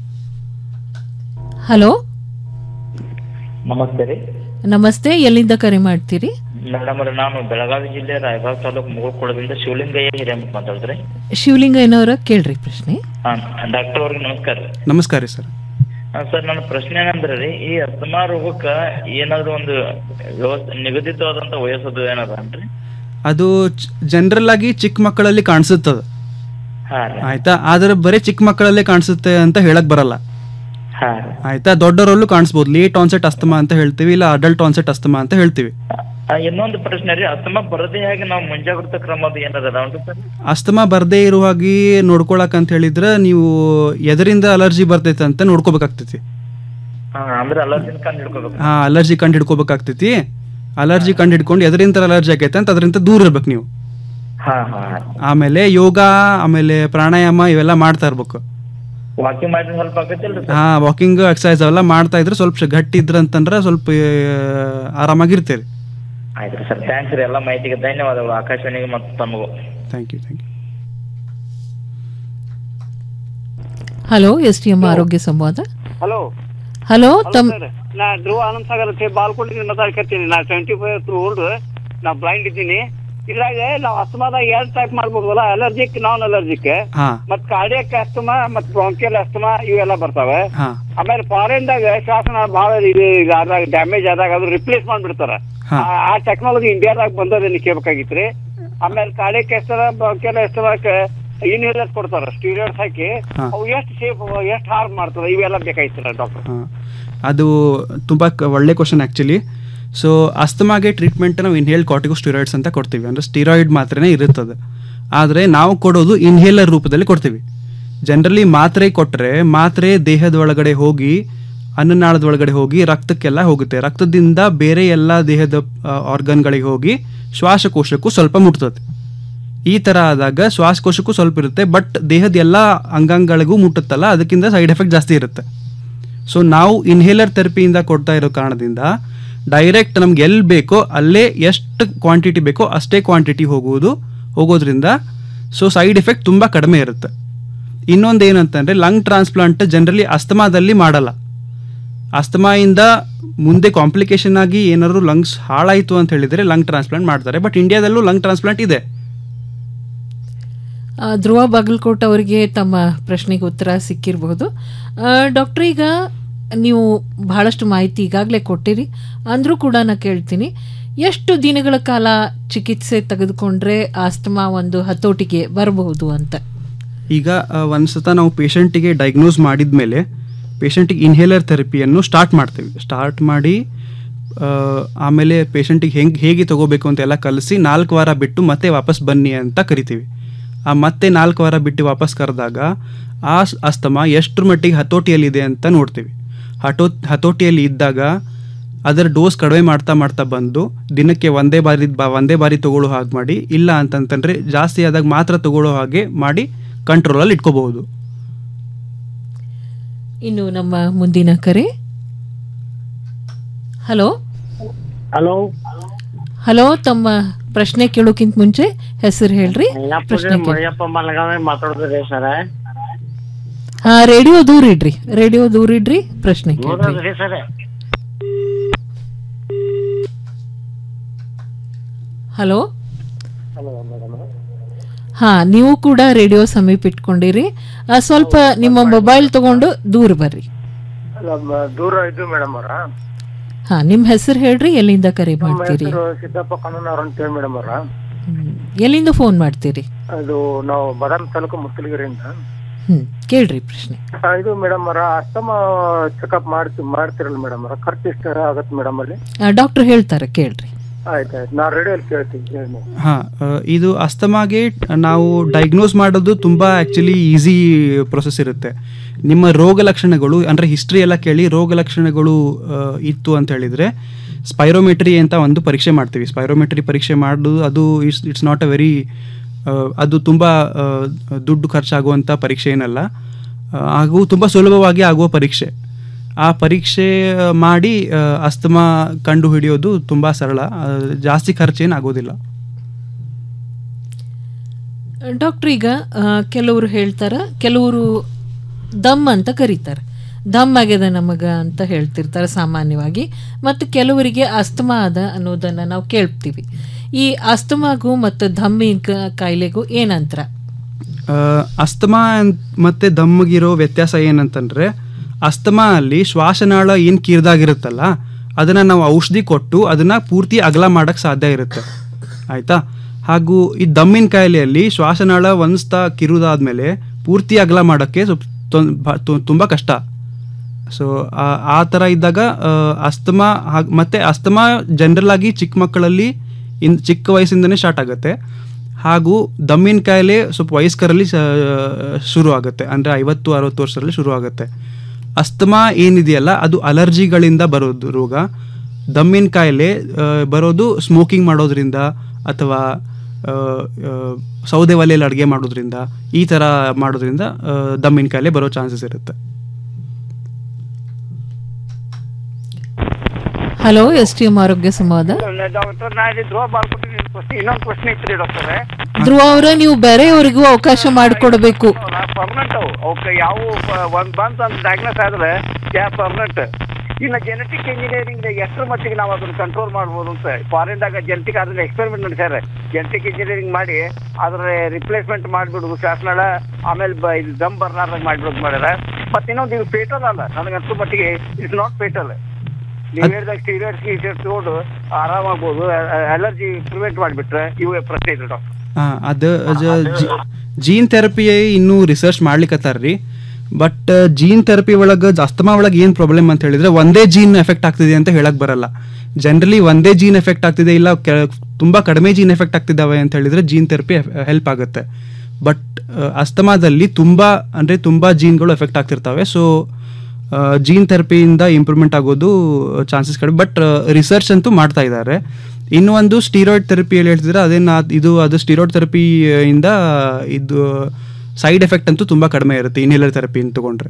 ಹಲೋ ನಮಸ್ತೆ ರೀ ನಮಸ್ತೆ ಎಲ್ಲಿಂದ ಕರೆ ಮಾಡ್ತೀರಿ ಮೇಡಮ್ ಅವ್ರೆ ನಾನು ಬೆಳಗಾವಿ ಜಿಲ್ಲೆ ರಾಯಬಾಗ್ ತಾಲೂಕು ಮುಗುಳ್ಕೊಳದಿಂದ ಶಿವಲಿಂಗಯ್ಯ ಹಿರೇಮಠ ಮಾತಾಡಿದ್ರಿ ಶಿವಲಿಂಗಯ್ಯನವರ ಕೇಳ್ರಿ ಪ್ರಶ್ನೆ ಡಾಕ್ಟರ್ ಅವ್ರಿಗೆ ನಮಸ್ಕಾರ ರೀ ನಮಸ್ಕಾರ ರೀ ಸರ್ ಸರ್ ನನ್ನ ಪ್ರಶ್ನೆ ಏನಂದ್ರೆ ರೀ ಈ ಅಸ್ತಮಾ ರೋಗಕ್ಕ ಏನಾದ್ರು ಒಂದು ವ್ಯವಸ್ಥೆ ನಿಗದಿತವಾದಂತ ವಯಸ್ಸದು ಏನದ ಅನ್ರಿ ಅದು ಜನರಲ್ ಆಗಿ ಚಿಕ್ಕ ಮಕ್ಕಳಲ್ಲಿ ಕಾಣಿಸುತ್ತದ ಹಾ ರೀ ಆಯ್ತಾ ಆದ್ರೆ ಬರೀ ಚಿಕ್ಕ ಮಕ್ಕಳಲ್ಲೇ ಕಾಣಿಸುತ್ತೆ ಅಂತ ಹೇಳಕ್ ಬರಲ್ಲ ಹಾ ರೀ ಆಯ್ತಾ ದೊಡ್ಡವರಲ್ಲೂ ಕಾಣಿಸ್ಬೋದು ಲೇಟ್ ಆನ್ಸೆಟ್ ಅಸ್ತಮಾ ಅಂತ ಹೇಳ್ತೀವಿ ಇಲ್ಲ ಅಡಲ್ಟ್ ಆನ್ಸೆಟ್ ಅಸ್ತಮಾ ಅಂತ ಹೇಳ್ತೀವಿ ಆ, ಇನ್ನೊಂದು ಪ್ರಶ್ನೆ ರೀ ಅಸ್ತಮಾ ಬರದೇ ಹಾಗೆ ನಾವು ಮುಂಜಾಗ್ರತಾ ಕ್ರಮ ಅದು ಏನದ ಅದಾವನ್ರಿ ಸರ್ ಅಸ್ತಮಾ ಬರ್ದೇ ಇರುವಾಗಿ ನೋಡ್ಕೊಳಕ್ ಅಂತ ಹೇಳಿದ್ರೆ ನೀವು ಎದರಿಂದ ಅಲರ್ಜಿ ಬರ್ತೈತೆ ಅಂತ ನೋಡ್ಕೋಬೇಕಾಗ್ತೈತಿ ಹಾ ಅಂದ್ರೆ ಅಲರ್ಜಿನ ಕಂಡು ಹಿಡ್ಕೋಬೇಕು ಹಾ ಅಲರ್ಜಿ ಕಂಡು ಹಿಡ್ಕೋಬೇಕಾಗ್ತೈತಿ ಅಲರ್ಜಿ ಕಂಡು ಹಿಡ್ಕೊಂಡು ಎದರಿಂದ ಅಲರ್ಜಿ ಆಗೈತೆ ಅಂತ ಅದರಿಂದ ದೂರ ಇರ್ಬೇಕು ನೀವು ಹಾ ಹಾ ಆಮೇಲೆ ಯೋಗ ಆಮೇಲೆ ಪ್ರಾಣಾಯಾಮ ಇವೆಲ್ಲ ಮಾಡ್ತಾ ಇರ್ಬೇಕು ವಾಕಿಂಗ್ ಮಾಡಿದ್ರೆ ಸ್ವಲ್ಪ ಆಗತ್ತಿಲ್ರಿ ಹಾ ವಾಕಿಂಗ್ ಎಕ್ಸಸೈಸ್ ಅವೆಲ್ಲ ಮಾಡ್ತಾ ಇದ್ರೆ ಸ್ವಲ್ಪ ಗಟ್ಟಿ ಇದ್ರ ಅಂತಂದ್ರೆ ಸ್ವಲ್ಪ ಆ, ಆರಾಮಾಗಿರ್ತೀರಿ ಆಯ್ತು ಸರ್ ಥ್ಯಾಂಕ್ಸ್ ರೀ ಎಲ್ಲ ಮಾಹಿತಿಗೆ ಧನ್ಯವಾದಗಳು ಆಕಾಶವಾಣಿಗೆ ಮತ್ತು ತಮಗೂ thank you thank you hello S T M ಆರೋಗ್ಯ ಸಂವಾದ ಹಲೋ ಹಲೋ ತಮ್ ನಾ ಧ್ರುವ ಆನಂದ್ ಸಾಗರ್ ಅಂತ ಬಾಲ್ಕೊಂಡಿಂದ ಮಾತಾಡ್ಕತ್ತೀನಿ ನಾ ಸೆವೆಂಟಿ ಫೈವ್ ತ್ರೂ ಓಲ್ಡ್ ನಾ ಬ್ಲೈಂಡ್ ಇದ್ದೀನಿ ಇದ್ರಾಗ ನಾವು ಅಸ್ತಮಾದಾಗ ಎರಡು ಟೈಪ್ ಮಾಡ್ಬೋದಲ್ಲ ಅಲರ್ಜಿಕ್ ನಾನ್ ಅಲರ್ಜಿಕ್ ಹಾ ಮತ್ ಕಾರ್ಡಿಯಕ್ ಅಸ್ತಮಾ ಮತ್ ಬ್ರಾಂಕಿಯಲ್ ಅಸ್ತಮಾ ಇವೆಲ್ಲ ಬರ್ತಾವೆ ಹಾ ಆಮೇಲೆ ಫಾರಿನ್ ದಾಗ ಶ್ವಾಸನ ಬಹಳ ಇದು ಈಗ ಆದಾಗ ಡ್ಯಾಮೇಜ್ ಆದಾಗ ಅದು ರಿಪ್ಲೇಸ್ ಮಾಡ್ಬಿಡ್ತಾರ ಹಾ. ಆ- ಆ ಟೆಕ್ನಾಲಜಿ ಇಂಡಿಯಾದಾಗ ಬಂದದ ಕೇಳ್ಬೇಕಾಗಿತ್ರಿ ಆಮೇಲೆ ಕಾರ್ಡಿಯಕ್ ಎಷ್ಟರ ಬ್ರಾಂಕಿಯಲ್ ಎಷ್ಟರಕ್ಕೆ ಇನ್ಹೇಲರ್ ಕೊಡ್ತಾರ ಸ್ಟೀರಿಯಡ್ಸ್ ಹಾಕಿ ಹಾ. ಅವು ಎಷ್ಟು ಸೇಫ್ ಎಷ್ಟು ಹಾರ್ಮ್ ಮಾಡ್ತದ ಇವೆಲ್ಲ ಬೇಕಾಗಿತ್ತು ಡಾಕ್ಟರ್ ಹಾ. ಅದು ತುಂಬ ಕ- ಒಳ್ಳೆ ಕ್ವಶನ್ ಆ್ಯಕ್ಚುಲಿ ಸೊ ಅಸ್ತಮಾಗೆ ಟ್ರೀಟ್ಮೆಂಟ್ ನಾವು ಇನ್ಹೇಲ್ ಕಾರ್ಟಿಕೋ ಸ್ಟಿರಾಯ್ಡ್ಸ್ ಅಂತ ಕೊಡ್ತೀವಿ ಅಂದರೆ ಸ್ಟಿರಾಯ್ಡ್ ಮಾತ್ರನೇ ಇರುತ್ತದೆ ಆದರೆ ನಾವು ಕೊಡೋದು ಇನ್ಹೇಲರ್ ರೂಪದಲ್ಲಿ ಕೊಡ್ತೀವಿ ಜನರಲಿ ಮಾತ್ರೆ ಕೊಟ್ಟರೆ ಮಾತ್ರೆ ದೇಹದ ಒಳಗಡೆ ಹೋಗಿ ಅನ್ನನಾಳದ ಒಳಗಡೆ ಹೋಗಿ ರಕ್ತಕ್ಕೆಲ್ಲ ಹೋಗುತ್ತೆ ರಕ್ತದಿಂದ ಬೇರೆ ಎಲ್ಲ ದೇಹದ ಆರ್ಗನ್ಗಳಿಗೆ ಹೋಗಿ ಶ್ವಾಸಕೋಶಕ್ಕೂ ಸ್ವಲ್ಪ ಮುಟ್ತದೆ ಈ ಥರ ಆದಾಗ ಶ್ವಾಸಕೋಶಕ್ಕೂ ಸ್ವಲ್ಪ ಇರುತ್ತೆ ಬಟ್ ದೇಹದ ಎಲ್ಲ ಅಂಗಾಂಗಗಳಿಗೂ ಮುಟ್ಟುತ್ತಲ್ಲ ಅದಕ್ಕಿಂತ ಸೈಡ್ ಎಫೆಕ್ಟ್ ಜಾಸ್ತಿ ಇರುತ್ತೆ ಸೊ ನಾವು ಇನ್ಹೇಲರ್ ಥೆರಪಿಯಿಂದ ಕೊಡ್ತಾ ಇರೋ ಕಾರಣದಿಂದ ಡೈರೆಕ್ಟ್ ನಮ್ಗೆ ಎಲ್ಲಿ ಬೇಕೋ ಅಲ್ಲೇ ಎಷ್ಟು ಕ್ವಾಂಟಿಟಿ ಬೇಕೋ ಅಷ್ಟೇ ಕ್ವಾಂಟಿಟಿ ಹೋಗುವುದು ಹೋಗೋದ್ರಿಂದ ಸೊ ಸೈಡ್ ಎಫೆಕ್ಟ್ ತುಂಬ ಕಡಿಮೆ ಇರುತ್ತೆ ಇನ್ನೊಂದು ಏನಂತಂದರೆ ಲಂಗ್ ಟ್ರಾನ್ಸ್ಪ್ಲಾಂಟ್ ಜನರಲಿ ಅಸ್ತಮಾದಲ್ಲಿ ಮಾಡಲ್ಲ ಅಸ್ತಮಾಯಿಂದ ಮುಂದೆ ಕಾಂಪ್ಲಿಕೇಶನ್ ಆಗಿ ಏನಾದ್ರು ಲಂಗ್ಸ್ ಹಾಳಾಯಿತು ಅಂತ ಹೇಳಿದರೆ ಲಂಗ್ ಟ್ರಾನ್ಸ್ಪ್ಲಾಂಟ್ ಮಾಡ್ತಾರೆ ಬಟ್ ಇಂಡಿಯಾದಲ್ಲೂ ಲಂಗ್ ಟ್ರಾನ್ಸ್ಪ್ಲಾಂಟ್ ಇದೆ ಆ, ಧ್ರುವ ಬಾಗಲಕೋಟ್ ಅವರಿಗೆ ತಮ್ಮ ಪ್ರಶ್ನೆಗೆ ಉತ್ತರ ಸಿಕ್ಕಿರಬಹುದು ಡಾಕ್ಟರ್ ಈಗ ನೀವು ಬಹಳಷ್ಟು ಮಾಹಿತಿ ಈಗಾಗಲೇ ಕೊಟ್ಟಿರಿ ಅಂದರೂ ಕೂಡ ನಾ ಕೇಳ್ತೀನಿ ಎಷ್ಟು ದಿನಗಳ ಕಾಲ ಚಿಕಿತ್ಸೆ ತೆಗೆದುಕೊಂಡ್ರೆ ಆಸ್ತಮಾ ಒಂದು ಹತೋಟಿಗೆ ಬರಬಹುದು ಅಂತ ಈಗ ಆ, ಒಂದು ಸತ ನಾವು ಪೇಷಂಟಿಗೆ ಡಯಾಗ್ನೋಸ್ ಮಾಡಿದ ಮೇಲೆ ಪೇಷಂಟಿಗೆ ಇನ್ಹೇಲರ್ ಥೆರಪಿಯನ್ನು ಸ್ಟಾರ್ಟ್ ಮಾಡ್ತೀವಿ ಸ್ಟಾರ್ಟ್ ಮಾಡಿ ಆ, ಆಮೇಲೆ ಪೇಷಂಟಿಗೆ ಹೆಂಗೆ ಹೇಗೆ ತಗೋಬೇಕು ಅಂತೆಲ್ಲ ಕಲಿಸಿ ನಾಲ್ಕು ವಾರ ಬಿಟ್ಟು ಮತ್ತೆ ವಾಪಸ್ ಬನ್ನಿ ಅಂತ ಕರಿತೀವಿ ಆ ಮತ್ತೆ ನಾಲ್ಕು ವಾರ ಬಿಟ್ಟು ವಾಪಸ್ ಕರೆದಾಗ ಆ ಸ್- ಅಸ್ತಮ ಎಷ್ಟರ ಮಟ್ಟಿಗೆ ಹತೋಟಿಯಲ್ಲಿದೆ ಅಂತ ನೋಡ್ತೀವಿ ಹತೋ ಹತೋಟಿಯಲ್ಲಿ ಇದ್ದಾಗ ಅದರ ಡೋಸ್ ಕಡಿಮೆ ಮಾಡ್ತಾ ಮಾಡ್ತಾ ಬಂದು ದಿನಕ್ಕೆ ಒಂದೇ ಬಾರಿ ಬ ಒಂದೇ ಬಾರಿ ತಗೊಳ್ಳೋ ಹಾಗೆ ಮಾಡಿ ಇಲ್ಲ ಅಂತಂತಂದರೆ ಜಾಸ್ತಿ ಆದಾಗ ಮಾತ್ರ ತಗೊಳ್ಳೋ ಹಾಗೆ ಮಾಡಿ ಕಂಟ್ರೋಲಲ್ಲಿ ಇಟ್ಕೋಬಹುದು ಇನ್ನು ನಮ್ಮ ಮುಂದಿನ ಕರೆ ಹಲೋ ಹಲೋ ಹಲೋ ತಮ್ಮ ಪ್ರಶ್ನೆ ಕೇಳೋಕ್ಕಿಂತ ಮುಂಚೆ ಹೆಸರು ಹೇಳ್ರಿ ಪ್ರಶ್ನೆ ಕೇಳಿ. ಮರಿಯಪ್ಪ ಮಲಗಾವೆ ಮಾತಾಡೋದ್ರಿ ಸರ್ ಹಾ ರೇಡಿಯೋ ದೂರ ಇಡ್ರಿ ರೇಡಿಯೋ ದೂರ ಇಡ್ರಿ ಪ್ರಶ್ನೆ ಕೇಳ್ರಿ ನೋಡ್ರಿ ಸರ್ ಹಲೋ ಹಲೋ ಮೇಡಮ್ ಹಾ ನೀವು ಕೂಡ ರೇಡಿಯೋ ಸಮೀಪ ಇಟ್ಕೊಂಡಿರಿ ಆ, ಸ್ವಲ್ಪ ನಿಮ್ಮ ಮೊಬೈಲ್ ತಗೊಂಡು ದೂರ ಬರ್ರಿ ದೂರ ಇದ್ದು ಮೇಡಮ್ ಅವರ ಹಾ ನಿಮ್ಮ ಹೆಸರು ಹೇಳ್ರಿ ಎಲ್ಲಿಂದ ಕರೆ ನಮ್ಮ ಮಾಡ್ತೀರಿ ಹೆಸರು ಸಿದ್ದಪ್ಪ ಕಾನೂನವ್ರ ಅಂತ ಹೇಳಿ ಮೇಡಮ್ ಅವರ ಎಲ್ಲಿಂದ ಫೋನ್ ಮಾಡ್ತೀರಿ ಅದು ನಾವು ಬಾದಾಮಿ ತಾಲೂಕು ಮುತ್ತಲಗಿರಿಯಿಂದ ಹ್ಮ್ ಕೇಳ್ರಿ ಪ್ರಶ್ನೆ ಆ, ಇದು ಮೇಡಮ್ ಅವರ ಅಸ್ತಮ ಚೆಕಪ್ ಮಾಡ್ತಿ ಮಾಡ್ತಿರಲ್ಲ ಮೇಡಮ್ ಅವರ ಖರ್ಚು ಎಷ್ಟು ಆಗತ್ತೆ ಮೇಡಮ್ ಅಲ್ಲಿ ಡಾಕ್ಟರ್ ಹೇಳ್ತಾರೆ ಕೇಳ್ರಿ ಆಯ್ತಾಯ್ತು ನಾ ರೇಡಿಯೋಲಿ ಕೇಳ್ತೀನಿ ಹೇಳಿ ನೀವು. ಹಾಂ ಇದು ಅಸ್ತಮಾಗೆ ನಾವು ಡಯಾಗ್ನೋಸ್ ಮಾಡೋದು ತುಂಬ ಆ್ಯಕ್ಚುಲಿ ಈಸಿ ಪ್ರೊಸೆಸ್ ಇರುತ್ತೆ ನಿಮ್ಮ ರೋಗ ಲಕ್ಷಣಗಳು ಅಂದರೆ ಹಿಸ್ಟ್ರಿ ಎಲ್ಲ ಕೇಳಿ ರೋಗ ಲಕ್ಷಣಗಳು ಆ, ಇತ್ತು ಅಂತ ಹೇಳಿದರೆ ಸ್ಪೈರೋಮೆಟ್ರಿ ಅಂತ ಒಂದು ಪರೀಕ್ಷೆ ಮಾಡ್ತೀವಿ ಸ್ಪೈರೋಮೆಟ್ರಿ ಪರೀಕ್ಷೆ ಮಾಡೋದು ಅದು it's it's not a very ಅದು ತುಂಬ ಆ, ದುಡ್ಡು ಖರ್ಚಾಗುವಂಥ ಪರೀಕ್ಷೆ ಏನಲ್ಲ ಆ, ಹಾಗೂ ತುಂಬ ಸುಲಭವಾಗಿ ಆಗುವ ಪರೀಕ್ಷೆ ಆ ಪರೀಕ್ಷೆ ಆ, ಮಾಡಿ ಆ, ಅಸ್ತಮಾ ಕಂಡು ಹಿಡಿಯೋದು ತುಂಬ ಸರಳ ಆ, ಜಾಸ್ತಿ ಖರ್ಚೇನು ಆಗೋದಿಲ್ಲ ಡಾಕ್ಟರ್ ಈಗ ಆ, ಕೆಲವರು ಹೇಳ್ತಾರ ಕೆಲವರು ದಮ್ ಅಂತ ಕರೀತಾರೆ ದಮ್ ಆಗ್ಯದ ನಮಗ ಅಂತ ಹೇಳ್ತಿರ್ತಾರೆ ಸಾಮಾನ್ಯವಾಗಿ ಮತ್ತು ಕೆಲವರಿಗೆ ಅಸ್ತಮಾ ಅದ ಅನ್ನೋದನ್ನು ನಾವು ಕೇಳ್ತೀವಿ ಈ ಅಸ್ತಮಾಗೂ ಮತ್ತು ದಮ್ಮಿನ ಕ- ಕಾಯಿಲೆಗೂ ಏನಂತರ ಆ, ಅಸ್ತಮಾ ಅಂತ್- ಮತ್ತೆ ದಮ್ಮಿಗಿರೋ ವ್ಯತ್ಯಾಸ ಏನಂತಂದರೆ ಅಸ್ತಮಾ ಅಲ್ಲಿ ಶ್ವಾಸನಾಳ ಏನು ಕಿರಿದಾಗಿರುತ್ತಲ್ಲ ಅದನ್ನು ನಾವು ಔಷಧಿ ಕೊಟ್ಟು ಅದನ್ನು ಪೂರ್ತಿ ಅಗಲ ಮಾಡೋಕ್ಕೆ ಸಾಧ್ಯ ಇರುತ್ತೆ ಆಯಿತಾ ಹಾಗೂ ಈ ದಮ್ಮಿನ ಕಾಯಿಲೆಯಲ್ಲಿ ಶ್ವಾಸನಾಳ ಒಂದ್ಸ್ತ ಕಿರುದಾದ್ಮೇಲೆ ಪೂರ್ತಿ ಅಗಲ ಮಾಡೋಕ್ಕೆ ಸ್ವಲ್ಪ ತೊನ್- ಬ- ತು- ತುಂಬ ಕಷ್ಟ ಸೊ ಆ ಥರ ಇದ್ದಾಗ ಆ, ಅಸ್ತಮಾ ಹಾಗ್ ಮತ್ತು ಅಸ್ತಮಾ ಜನರಲ್ ಆಗಿ ಚಿಕ್ಕ ಮಕ್ಕಳಲ್ಲಿ ಇನ್ ಚಿಕ್ಕ ವಯಸ್ಸಿಂದನೇ ಸ್ಟಾರ್ಟ್ ಆಗುತ್ತೆ ಹಾಗೂ ದಮ್ಮಿನ ಕಾಯಿಲೆ ಸ್ವಲ್ಪ ವಯಸ್ಕರಲ್ಲಿ ಸ- ಶುರು ಆಗುತ್ತೆ ಅಂದರೆ ಐವತ್ತು ಅರವತ್ತು ವರ್ಷದಲ್ಲಿ ಶುರು ಆಗುತ್ತೆ ಅಸ್ತಮಾ ಏನಿದೆಯಲ್ಲ ಅದು ಅಲರ್ಜಿಗಳಿಂದ ಬರೋದು ರೋಗ ದಮ್ಮಿನ ಕಾಯಿಲೆ ಆ, ಬರೋದು ಸ್ಮೋಕಿಂಗ್ ಮಾಡೋದ್ರಿಂದ ಅಥವಾ ಆ, ಆ, ಸೌದೆ ಒಲೆಯಲ್ಲಿ ಅಡುಗೆ ಮಾಡೋದ್ರಿಂದ ಈ ಥರ ಮಾಡೋದ್ರಿಂದ ಆ, ದಮ್ಮಿನ ಕಾಯಿಲೆ ಬರೋ ಚಾನ್ಸಸ್ ಇರುತ್ತೆ ಹಲೋ ಎಸ್ ಟಿ ಎಂ ಆರೋಗ್ಯ ಸಂವಾದ ಡಾಕ್ಟರ್ ನಾ ಇಲ್ಲಿ ಧ್ರುವ ಬಾಲ್ಕೊಟ್ಟಿದ್ದೀನಿ ಪ್ರಶ್ನೆ ಇನ್ನೊಂದು ಪ್ರಶ್ನೆ ಇತ್ತು ಡಾಕ್ಟರ್ ಧ್ರುವ ಅವರೇ ನೀವು ಬೇರೆಯವರಿಗೂ ಅವಕಾಶ ಮಾಡಿಕೊಡಬೇಕು ಪರ್ಮನೆಂಟ್ ಅವು ಅವಕ್ಕೆ ಯಾವ ಒಂದ್ ಬಂತ ಅಂತ ಡಯಾಗ್ನೋಸ್ ಆದ್ರೆ ಯಾವ ಪರ್ಮನೆಂಟ್ ಇನ್ನು ಜೆನೆಟಿಕ್ ಇಂಜಿನಿಯರಿಂಗ್ ಎಷ್ಟರ ಮಟ್ಟಿಗೆ ನಾವು ಅದನ್ನ ಕಂಟ್ರೋಲ್ ಮಾಡ್ಬೋದು ಅಂತ ಫಾರಿನ್ದಾಗ ಜೆನೆಟಿಕ್ ಅದನ್ನ ಎಕ್ಸ್ಪೆರಿಮೆಂಟ್ ನಡೆಸ್ಯಾರ ಜೆನೆಟಿಕ್ ಇಂಜಿನಿಯರಿಂಗ್ ಮಾಡಿ ಅದ್ರ ರಿಪ್ಲೇಸ್ಮೆಂಟ್ ಮಾಡಿಬಿಡುದು ಶಾಸನಾಳ ಆಮೇಲೆ ಬ ಇದು ದಮ್ ಬರ್ನಾರ್ದಾಗ ಮಾಡಿಬಿಡೋದು ಮಾಡ್ಯಾರ ಮತ್ತೆ ಇನ್ನೊಂದು ಇದು ಫೇಟಲ್ ಅಲ್ಲ ನನಗಂತೂ ಮಟ್ಟಿಗೆ ಇಟ್ಸ್ ನಾಟ್ ಫೇಟಲ್ ನೀವು ಹೇಳಿದಾಗ ಸ್ಟೀರಿಯಡ್ಸ್ ಗೀರಿಯಡ್ಸ್ ತಗೊಂಡು ಆರಾಮಾಗ್ಬೋದು ಅಲರ್ಜಿ ಪ್ರಿವೆಂಟ್ ಮಾಡಿಬಿಟ್ರೆ ಇವು ಪ್ರಶ್ನೆ ಇದ್ರು ಡಾಕ್ಟರ್ ಹಾಂ ಅದು ಜೀನ್ ಥೆರಪಿ ಇನ್ನೂ ರಿಸರ್ಚ್ ಮಾಡ್ಲಿಕ್ಕತ್ತಾರ್ರಿ ಬಟ್ ಜೀನ್ ಥೆರಪಿ ಒಳಗೆ ಅಸ್ತಮಾ ಒಳಗೆ ಏನು ಪ್ರಾಬ್ಲಮ್ ಅಂತ ಹೇಳಿದ್ರೆ ಒಂದೇ ಜೀನ್ ಎಫೆಕ್ಟ್ ಆಗ್ತಿದೆ ಅಂತ ಹೇಳಕ್ ಬರಲ್ಲ ಜನರಲಿ ಒಂದೇ ಜೀನ್ ಎಫೆಕ್ಟ್ ಆಗ್ತಿದೆ ಇಲ್ಲ ಕೆ ತುಂಬ ಕಡಿಮೆ ಜೀನ್ ಎಫೆಕ್ಟ್ ಆಗ್ತಿದ್ದಾವೆ ಅಂತ ಹೇಳಿದ್ರೆ ಜೀನ್ ಥೆರಪಿ ಹೆಲ್ಪ್ ಆಗುತ್ತೆ ಬಟ್ ಅಸ್ತಮಾದಲ್ಲಿ ತುಂಬ ಅಂದರೆ ತುಂಬ ಜೀನ್ಗಳು ಎಫೆಕ್ಟ್ ಆಗ್ತಿರ್ತವೆ ಸೊ ಜೀನ್ ಥೆರಪಿಯಿಂದ ಇಂಪ್ರೂವ್ಮೆಂಟ್ ಆಗೋದು ಚಾನ್ಸಸ್ ಕಡಿಮೆ ಬಟ್ ರಿಸರ್ಚ್ ಅಂತೂ ಮಾಡ್ತಾ ಇದ್ದಾರೆ ಇನ್ನು ಒಂದು ಸ್ಟೀರಾಯ್ಡ್ ಥೆರಪಿ ಹೇಳಿ ಹೇಳ್ತಿದ್ರೆ ಅದೇನು ಇದು ಅದು ಸ್ಟೀರಾಯ್ಡ್ ಥೆರಪಿ ಇಂದ ಇದು ಸೈಡ್ ಎಫೆಕ್ಟ್ ಅಂತೂ ತುಂಬ ಕಡಿಮೆ ಇರುತ್ತೆ ಇನ್ಹೇಲರ್ ಥೆರಪಿ ತಗೊಂಡ್ರೆ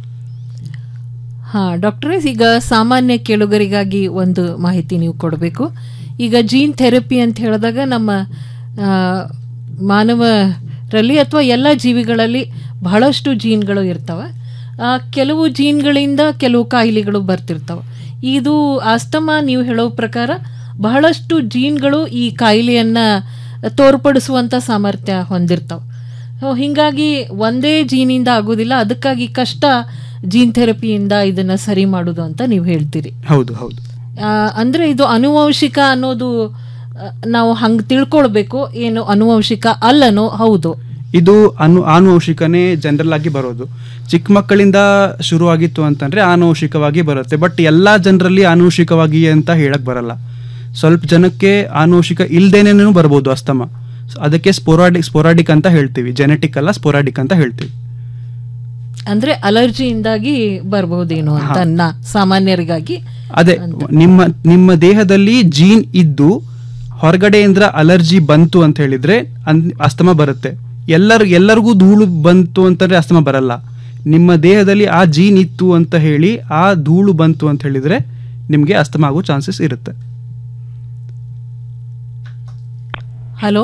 ಹಾ ಡಾಕ್ಟ್ರೇ ಈಗ ಸಾಮಾನ್ಯ ಕೇಳುಗರಿಗಾಗಿ ಒಂದು ಮಾಹಿತಿ ನೀವು ಕೊಡಬೇಕು ಈಗ ಜೀನ್ ಥೆರಪಿ ಅಂತ ಹೇಳಿದಾಗ ನಮ್ಮ ಆ, ಮಾನವರಲ್ಲಿ ಅಥವಾ ಎಲ್ಲ ಜೀವಿಗಳಲ್ಲಿ ಬಹಳಷ್ಟು ಜೀನ್ಗಳು ಇರ್ತವೆ ಆ, ಕೆಲವು ಜೀನ್ಗಳಿಂದ ಕೆಲವು ಕಾಯಿಲೆಗಳು ಬರ್ತಿರ್ತವೆ ಇದು ಆಸ್ತಮಾ ನೀವು ಹೇಳೋ ಪ್ರಕಾರ ಬಹಳಷ್ಟು ಜೀನ್ಗಳು ಈ ಕಾಯಿಲೆಯನ್ನು ತೋರ್ಪಡಿಸುವಂಥ ಸಾಮರ್ಥ್ಯ ಹೊಂದಿರ್ತವೆ ಸೊ ಹೀಗಾಗಿ ಒಂದೇ ಜೀನಿಂದ ಆಗೋದಿಲ್ಲ ಅದಕ್ಕಾಗಿ ಕಷ್ಟ ಜೀನ್ ಥೆರಪಿಯಿಂದ ಇದನ್ನು ಸರಿ ಮಾಡೋದು ಅಂತ ನೀವು ಹೇಳ್ತೀರಿ ಹೌದು ಹೌದು ಆ, ಅಂದ್ರೆ ಇದು ಅನುವಂಶಿಕ ಅನ್ನೋದು ಆ, ನಾವು ಹಂಗೆ ತಿಳ್ಕೊಳ್ಬೇಕು ಏನು ಅನುವಂಶಿಕ ಅಲ್ಲನೋ ಹೌದು ಇದು ಅನು ಆನುವಂಶಿಕನೇ ಜನರಲ್ ಆಗಿ ಬರೋದು ಚಿಕ್ಕ ಮಕ್ಕಳಿಂದ ಶುರುವಾಗಿತ್ತು ಅಂತಂದರೆ ಆನುವಂಶಿಕವಾಗಿ ಬರುತ್ತೆ ಬಟ್ ಎಲ್ಲ ಜನರಲ್ಲಿ ಆನುವಂಶಿಕವಾಗಿ ಅಂತ ಹೇಳಕ್ ಬರಲ್ಲ ಸ್ವಲ್ಪ ಜನಕ್ಕೆ ಆನುವಂಶಿಕ ಇಲ್ದೇನೇನೂ ಬರ್ಬೋದು ಅಸ್ತಮ ಅದಕ್ಕೆ ಸ್ಪೊರಾಡಿಕ್ ಸ್ಪೊರಾಡಿಕ್ ಅಂತ ಹೇಳ್ತೀವಿ ಜೆನೆಟಿಕ್ ಅಲ್ಲ ಸ್ಪೊರಾಡಿಕ್ ಅಂತ ಹೇಳ್ತೀವಿ ಅಂದ್ರೆ ಅಲರ್ಜಿಯಿಂದಾಗಿ ಬರಬಹುದೇನೋ ಅಂತ ಹಾ. ನಾ ಸಾಮಾನ್ಯರಿಗಾಗಿ ಅದೇ ನಿಮ್ಮ ನಿಮ್ಮ ದೇಹದಲ್ಲಿ ಜೀನ್ ಇದ್ದು ಹೊರಗಡೆಯಿಂದ ಅಲರ್ಜಿ ಬಂತು ಅಂತ ಹೇಳಿದ್ರೆ ಅನ್ ಅಸ್ತಮ ಬರುತ್ತೆ ಎಲ್ಲರ ಎಲ್ಲರಿಗೂ ಧೂಳು ಬಂತು ಅಂತಂದ್ರೆ ಅಸ್ತಮ ಬರಲ್ಲ ನಿಮ್ಮ ದೇಹದಲ್ಲಿ ಆ ಜೀನ್ ಇತ್ತು ಅಂತ ಹೇಳಿ ಆ ಧೂಳು ಬಂತು ಅಂತ ಹೇಳಿದ್ರೆ ನಿಮಗೆ ಅಸ್ತಮ ಆಗೋ ಚಾನ್ಸಸ್ ಇರುತ್ತೆ ಹಲೋ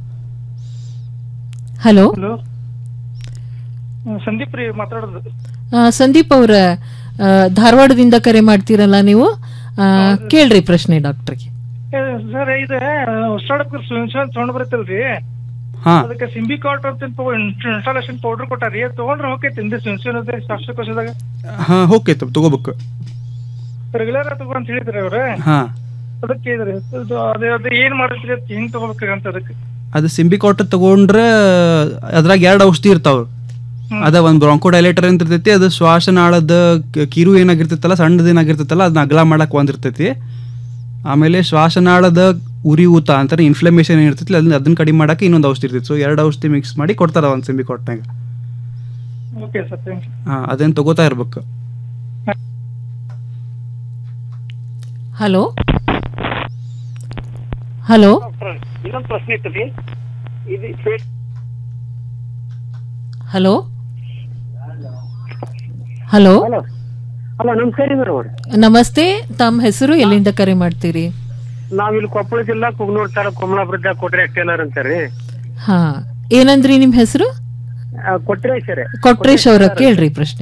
ಹಲೋ ಹಲೋ ಸಂದೀಪ್ ರೀ ಮಾತಾಡೋದು ಆ, ಸಂದೀಪ್ ಅವರ ಧಾರವಾಡದಿಂದ ಕರೆ ಮಾಡ್ತೀರಲ್ಲ ನೀವು ಆ, ಕೇಳ್ರಿ ಪ್ರಶ್ನೆ ಡಾಕ್ಟರ್ಗೆ ಸರ್ ಇದು ಉಸ್ರಾಡಕ್ಕೆ ಸುನ್ಸನ್ ತಗೊಂಡ್ ಬರುತ್ತಲ್ರಿ ಹಾ ಅದಕ್ಕೆ ಸಿಂಬಿಕಾಟ್ ಅಂತ ಇನ್ಸ್ಟಾಲೇಷನ್ ಪೌಡರ್ ಕೊಟ್ಟಾರಿ ಅದ್ ತಗೊಂಡ್ರೆ ಹೋಗೈತಿ ಇಂದ ಸುನ್ಸನ್ ಶ್ವಾಸಕೋಶದಾಗ ಹಾ ಓಕೆ ತಗೋಬೇಕು ರೆಗ್ಯುಲರ್ ತಗೋ ಅಂತ ಹೇಳಿದ್ರಿ ಅವ್ರ ಹಾ ಅದಕ್ಕೆ ಇದ್ರಿ ಅದು ಅದೇ ಅದು ಏನ್ ಮಾಡಿದ್ರಿ ಅಂತ ಹೆಂಗ್ ತಗೋಬೇಕಂತ ಅದಕ್ಕೆ ಅದು ಸಿಂಬಿಕಾಟ್ ತಗೊಂಡ್ರೆ ಅದ್ರಾಗ ಎರಡು ಔಷಧಿ ಇರ್ತಾವ ಅದ ಒಂದು ಬ್ರಾಂಕೋಡೈಲೇಟರ್ ಅಂತ ಇರ್ತೈತಿ ಅದು ಶ್ವಾಸನಾಳದ ಕ- ಕಿರು ಏನಾಗಿರ್ತೈತಲ್ಲ ಸಣ್ಣದ ಏನಾಗಿರ್ತೈತಲ್ಲ ಅದನ್ನ ಅಗಲ ಮಾಡಕ್ ಒಂದಿರ್ತೈತಿ ಆಮೇಲೆ ಶ್ವಾಸನಾಳದ ಉರಿಯೂತ ಅಂತಾರೆ ಇನ್ಫ್ಲಮೇಷನ್ ಏನಿರ್ತೈತಿ ಅದನ್ನ ಅದನ್ನ ಕಡಿಮೆ ಮಾಡಕ್ಕೆ ಇನ್ನೊಂದು ಔಷಧಿ ಇರ್ತೈತಿ ಸೊ ಎರಡು ಔಷಧಿ ಮಿಕ್ಸ್ ಮಾಡಿ ಕೊಡ್ತಾರ ಒಂದು ಸಿಂಬಿಕಾಟ್ನಾಗ ಓಕೆ ಸರ್ ಥ್ಯಾಂಕ್ ಯು ಹಾ ಅದನ್ನ ತಗೋತಾ ಇರ್ಬೇಕು ಹಲೋ ಹಲೋ ಇನ್ನೊಂದು ಪ್ರಶ್ನೆ ಇತ್ತು ರೀ ಇದು ಫೇಟ್ ಹಲೋ ಹಲೋ ಹಲೋ ಹಲೋ ನಮಸ್ಕಾರ ಮೇಡಮ್ ಅವ್ರೆ ನಮಸ್ತೆ ತಮ್ಮ ಹೆಸರು ಎಲ್ಲಿಂದ ಕರೆ ಮಾಡ್ತೀರಿ ನಾವ್ ಇಲ್ಲಿ ಕೊಪ್ಪಳ ಜಿಲ್ಲಾ ಕುಗ್ನೂರ್ ತಾಲೂಕ್ ಕೊಮಲಾಪುರದ ಕೊಟ್ರೇಶ್ ಟೇಲರ್ ಅಂತಾರ್ರಿ ಹಾ ಏನಂದ್ರಿ ನಿಮ್ ಹೆಸರು ಆ, ಕೊಟ್ರೇಶ್ ರೀ ಕೊಟ್ರೇಶ್ ಅವರ ಕೇಳ್ರಿ ಪ್ರಶ್ನೆ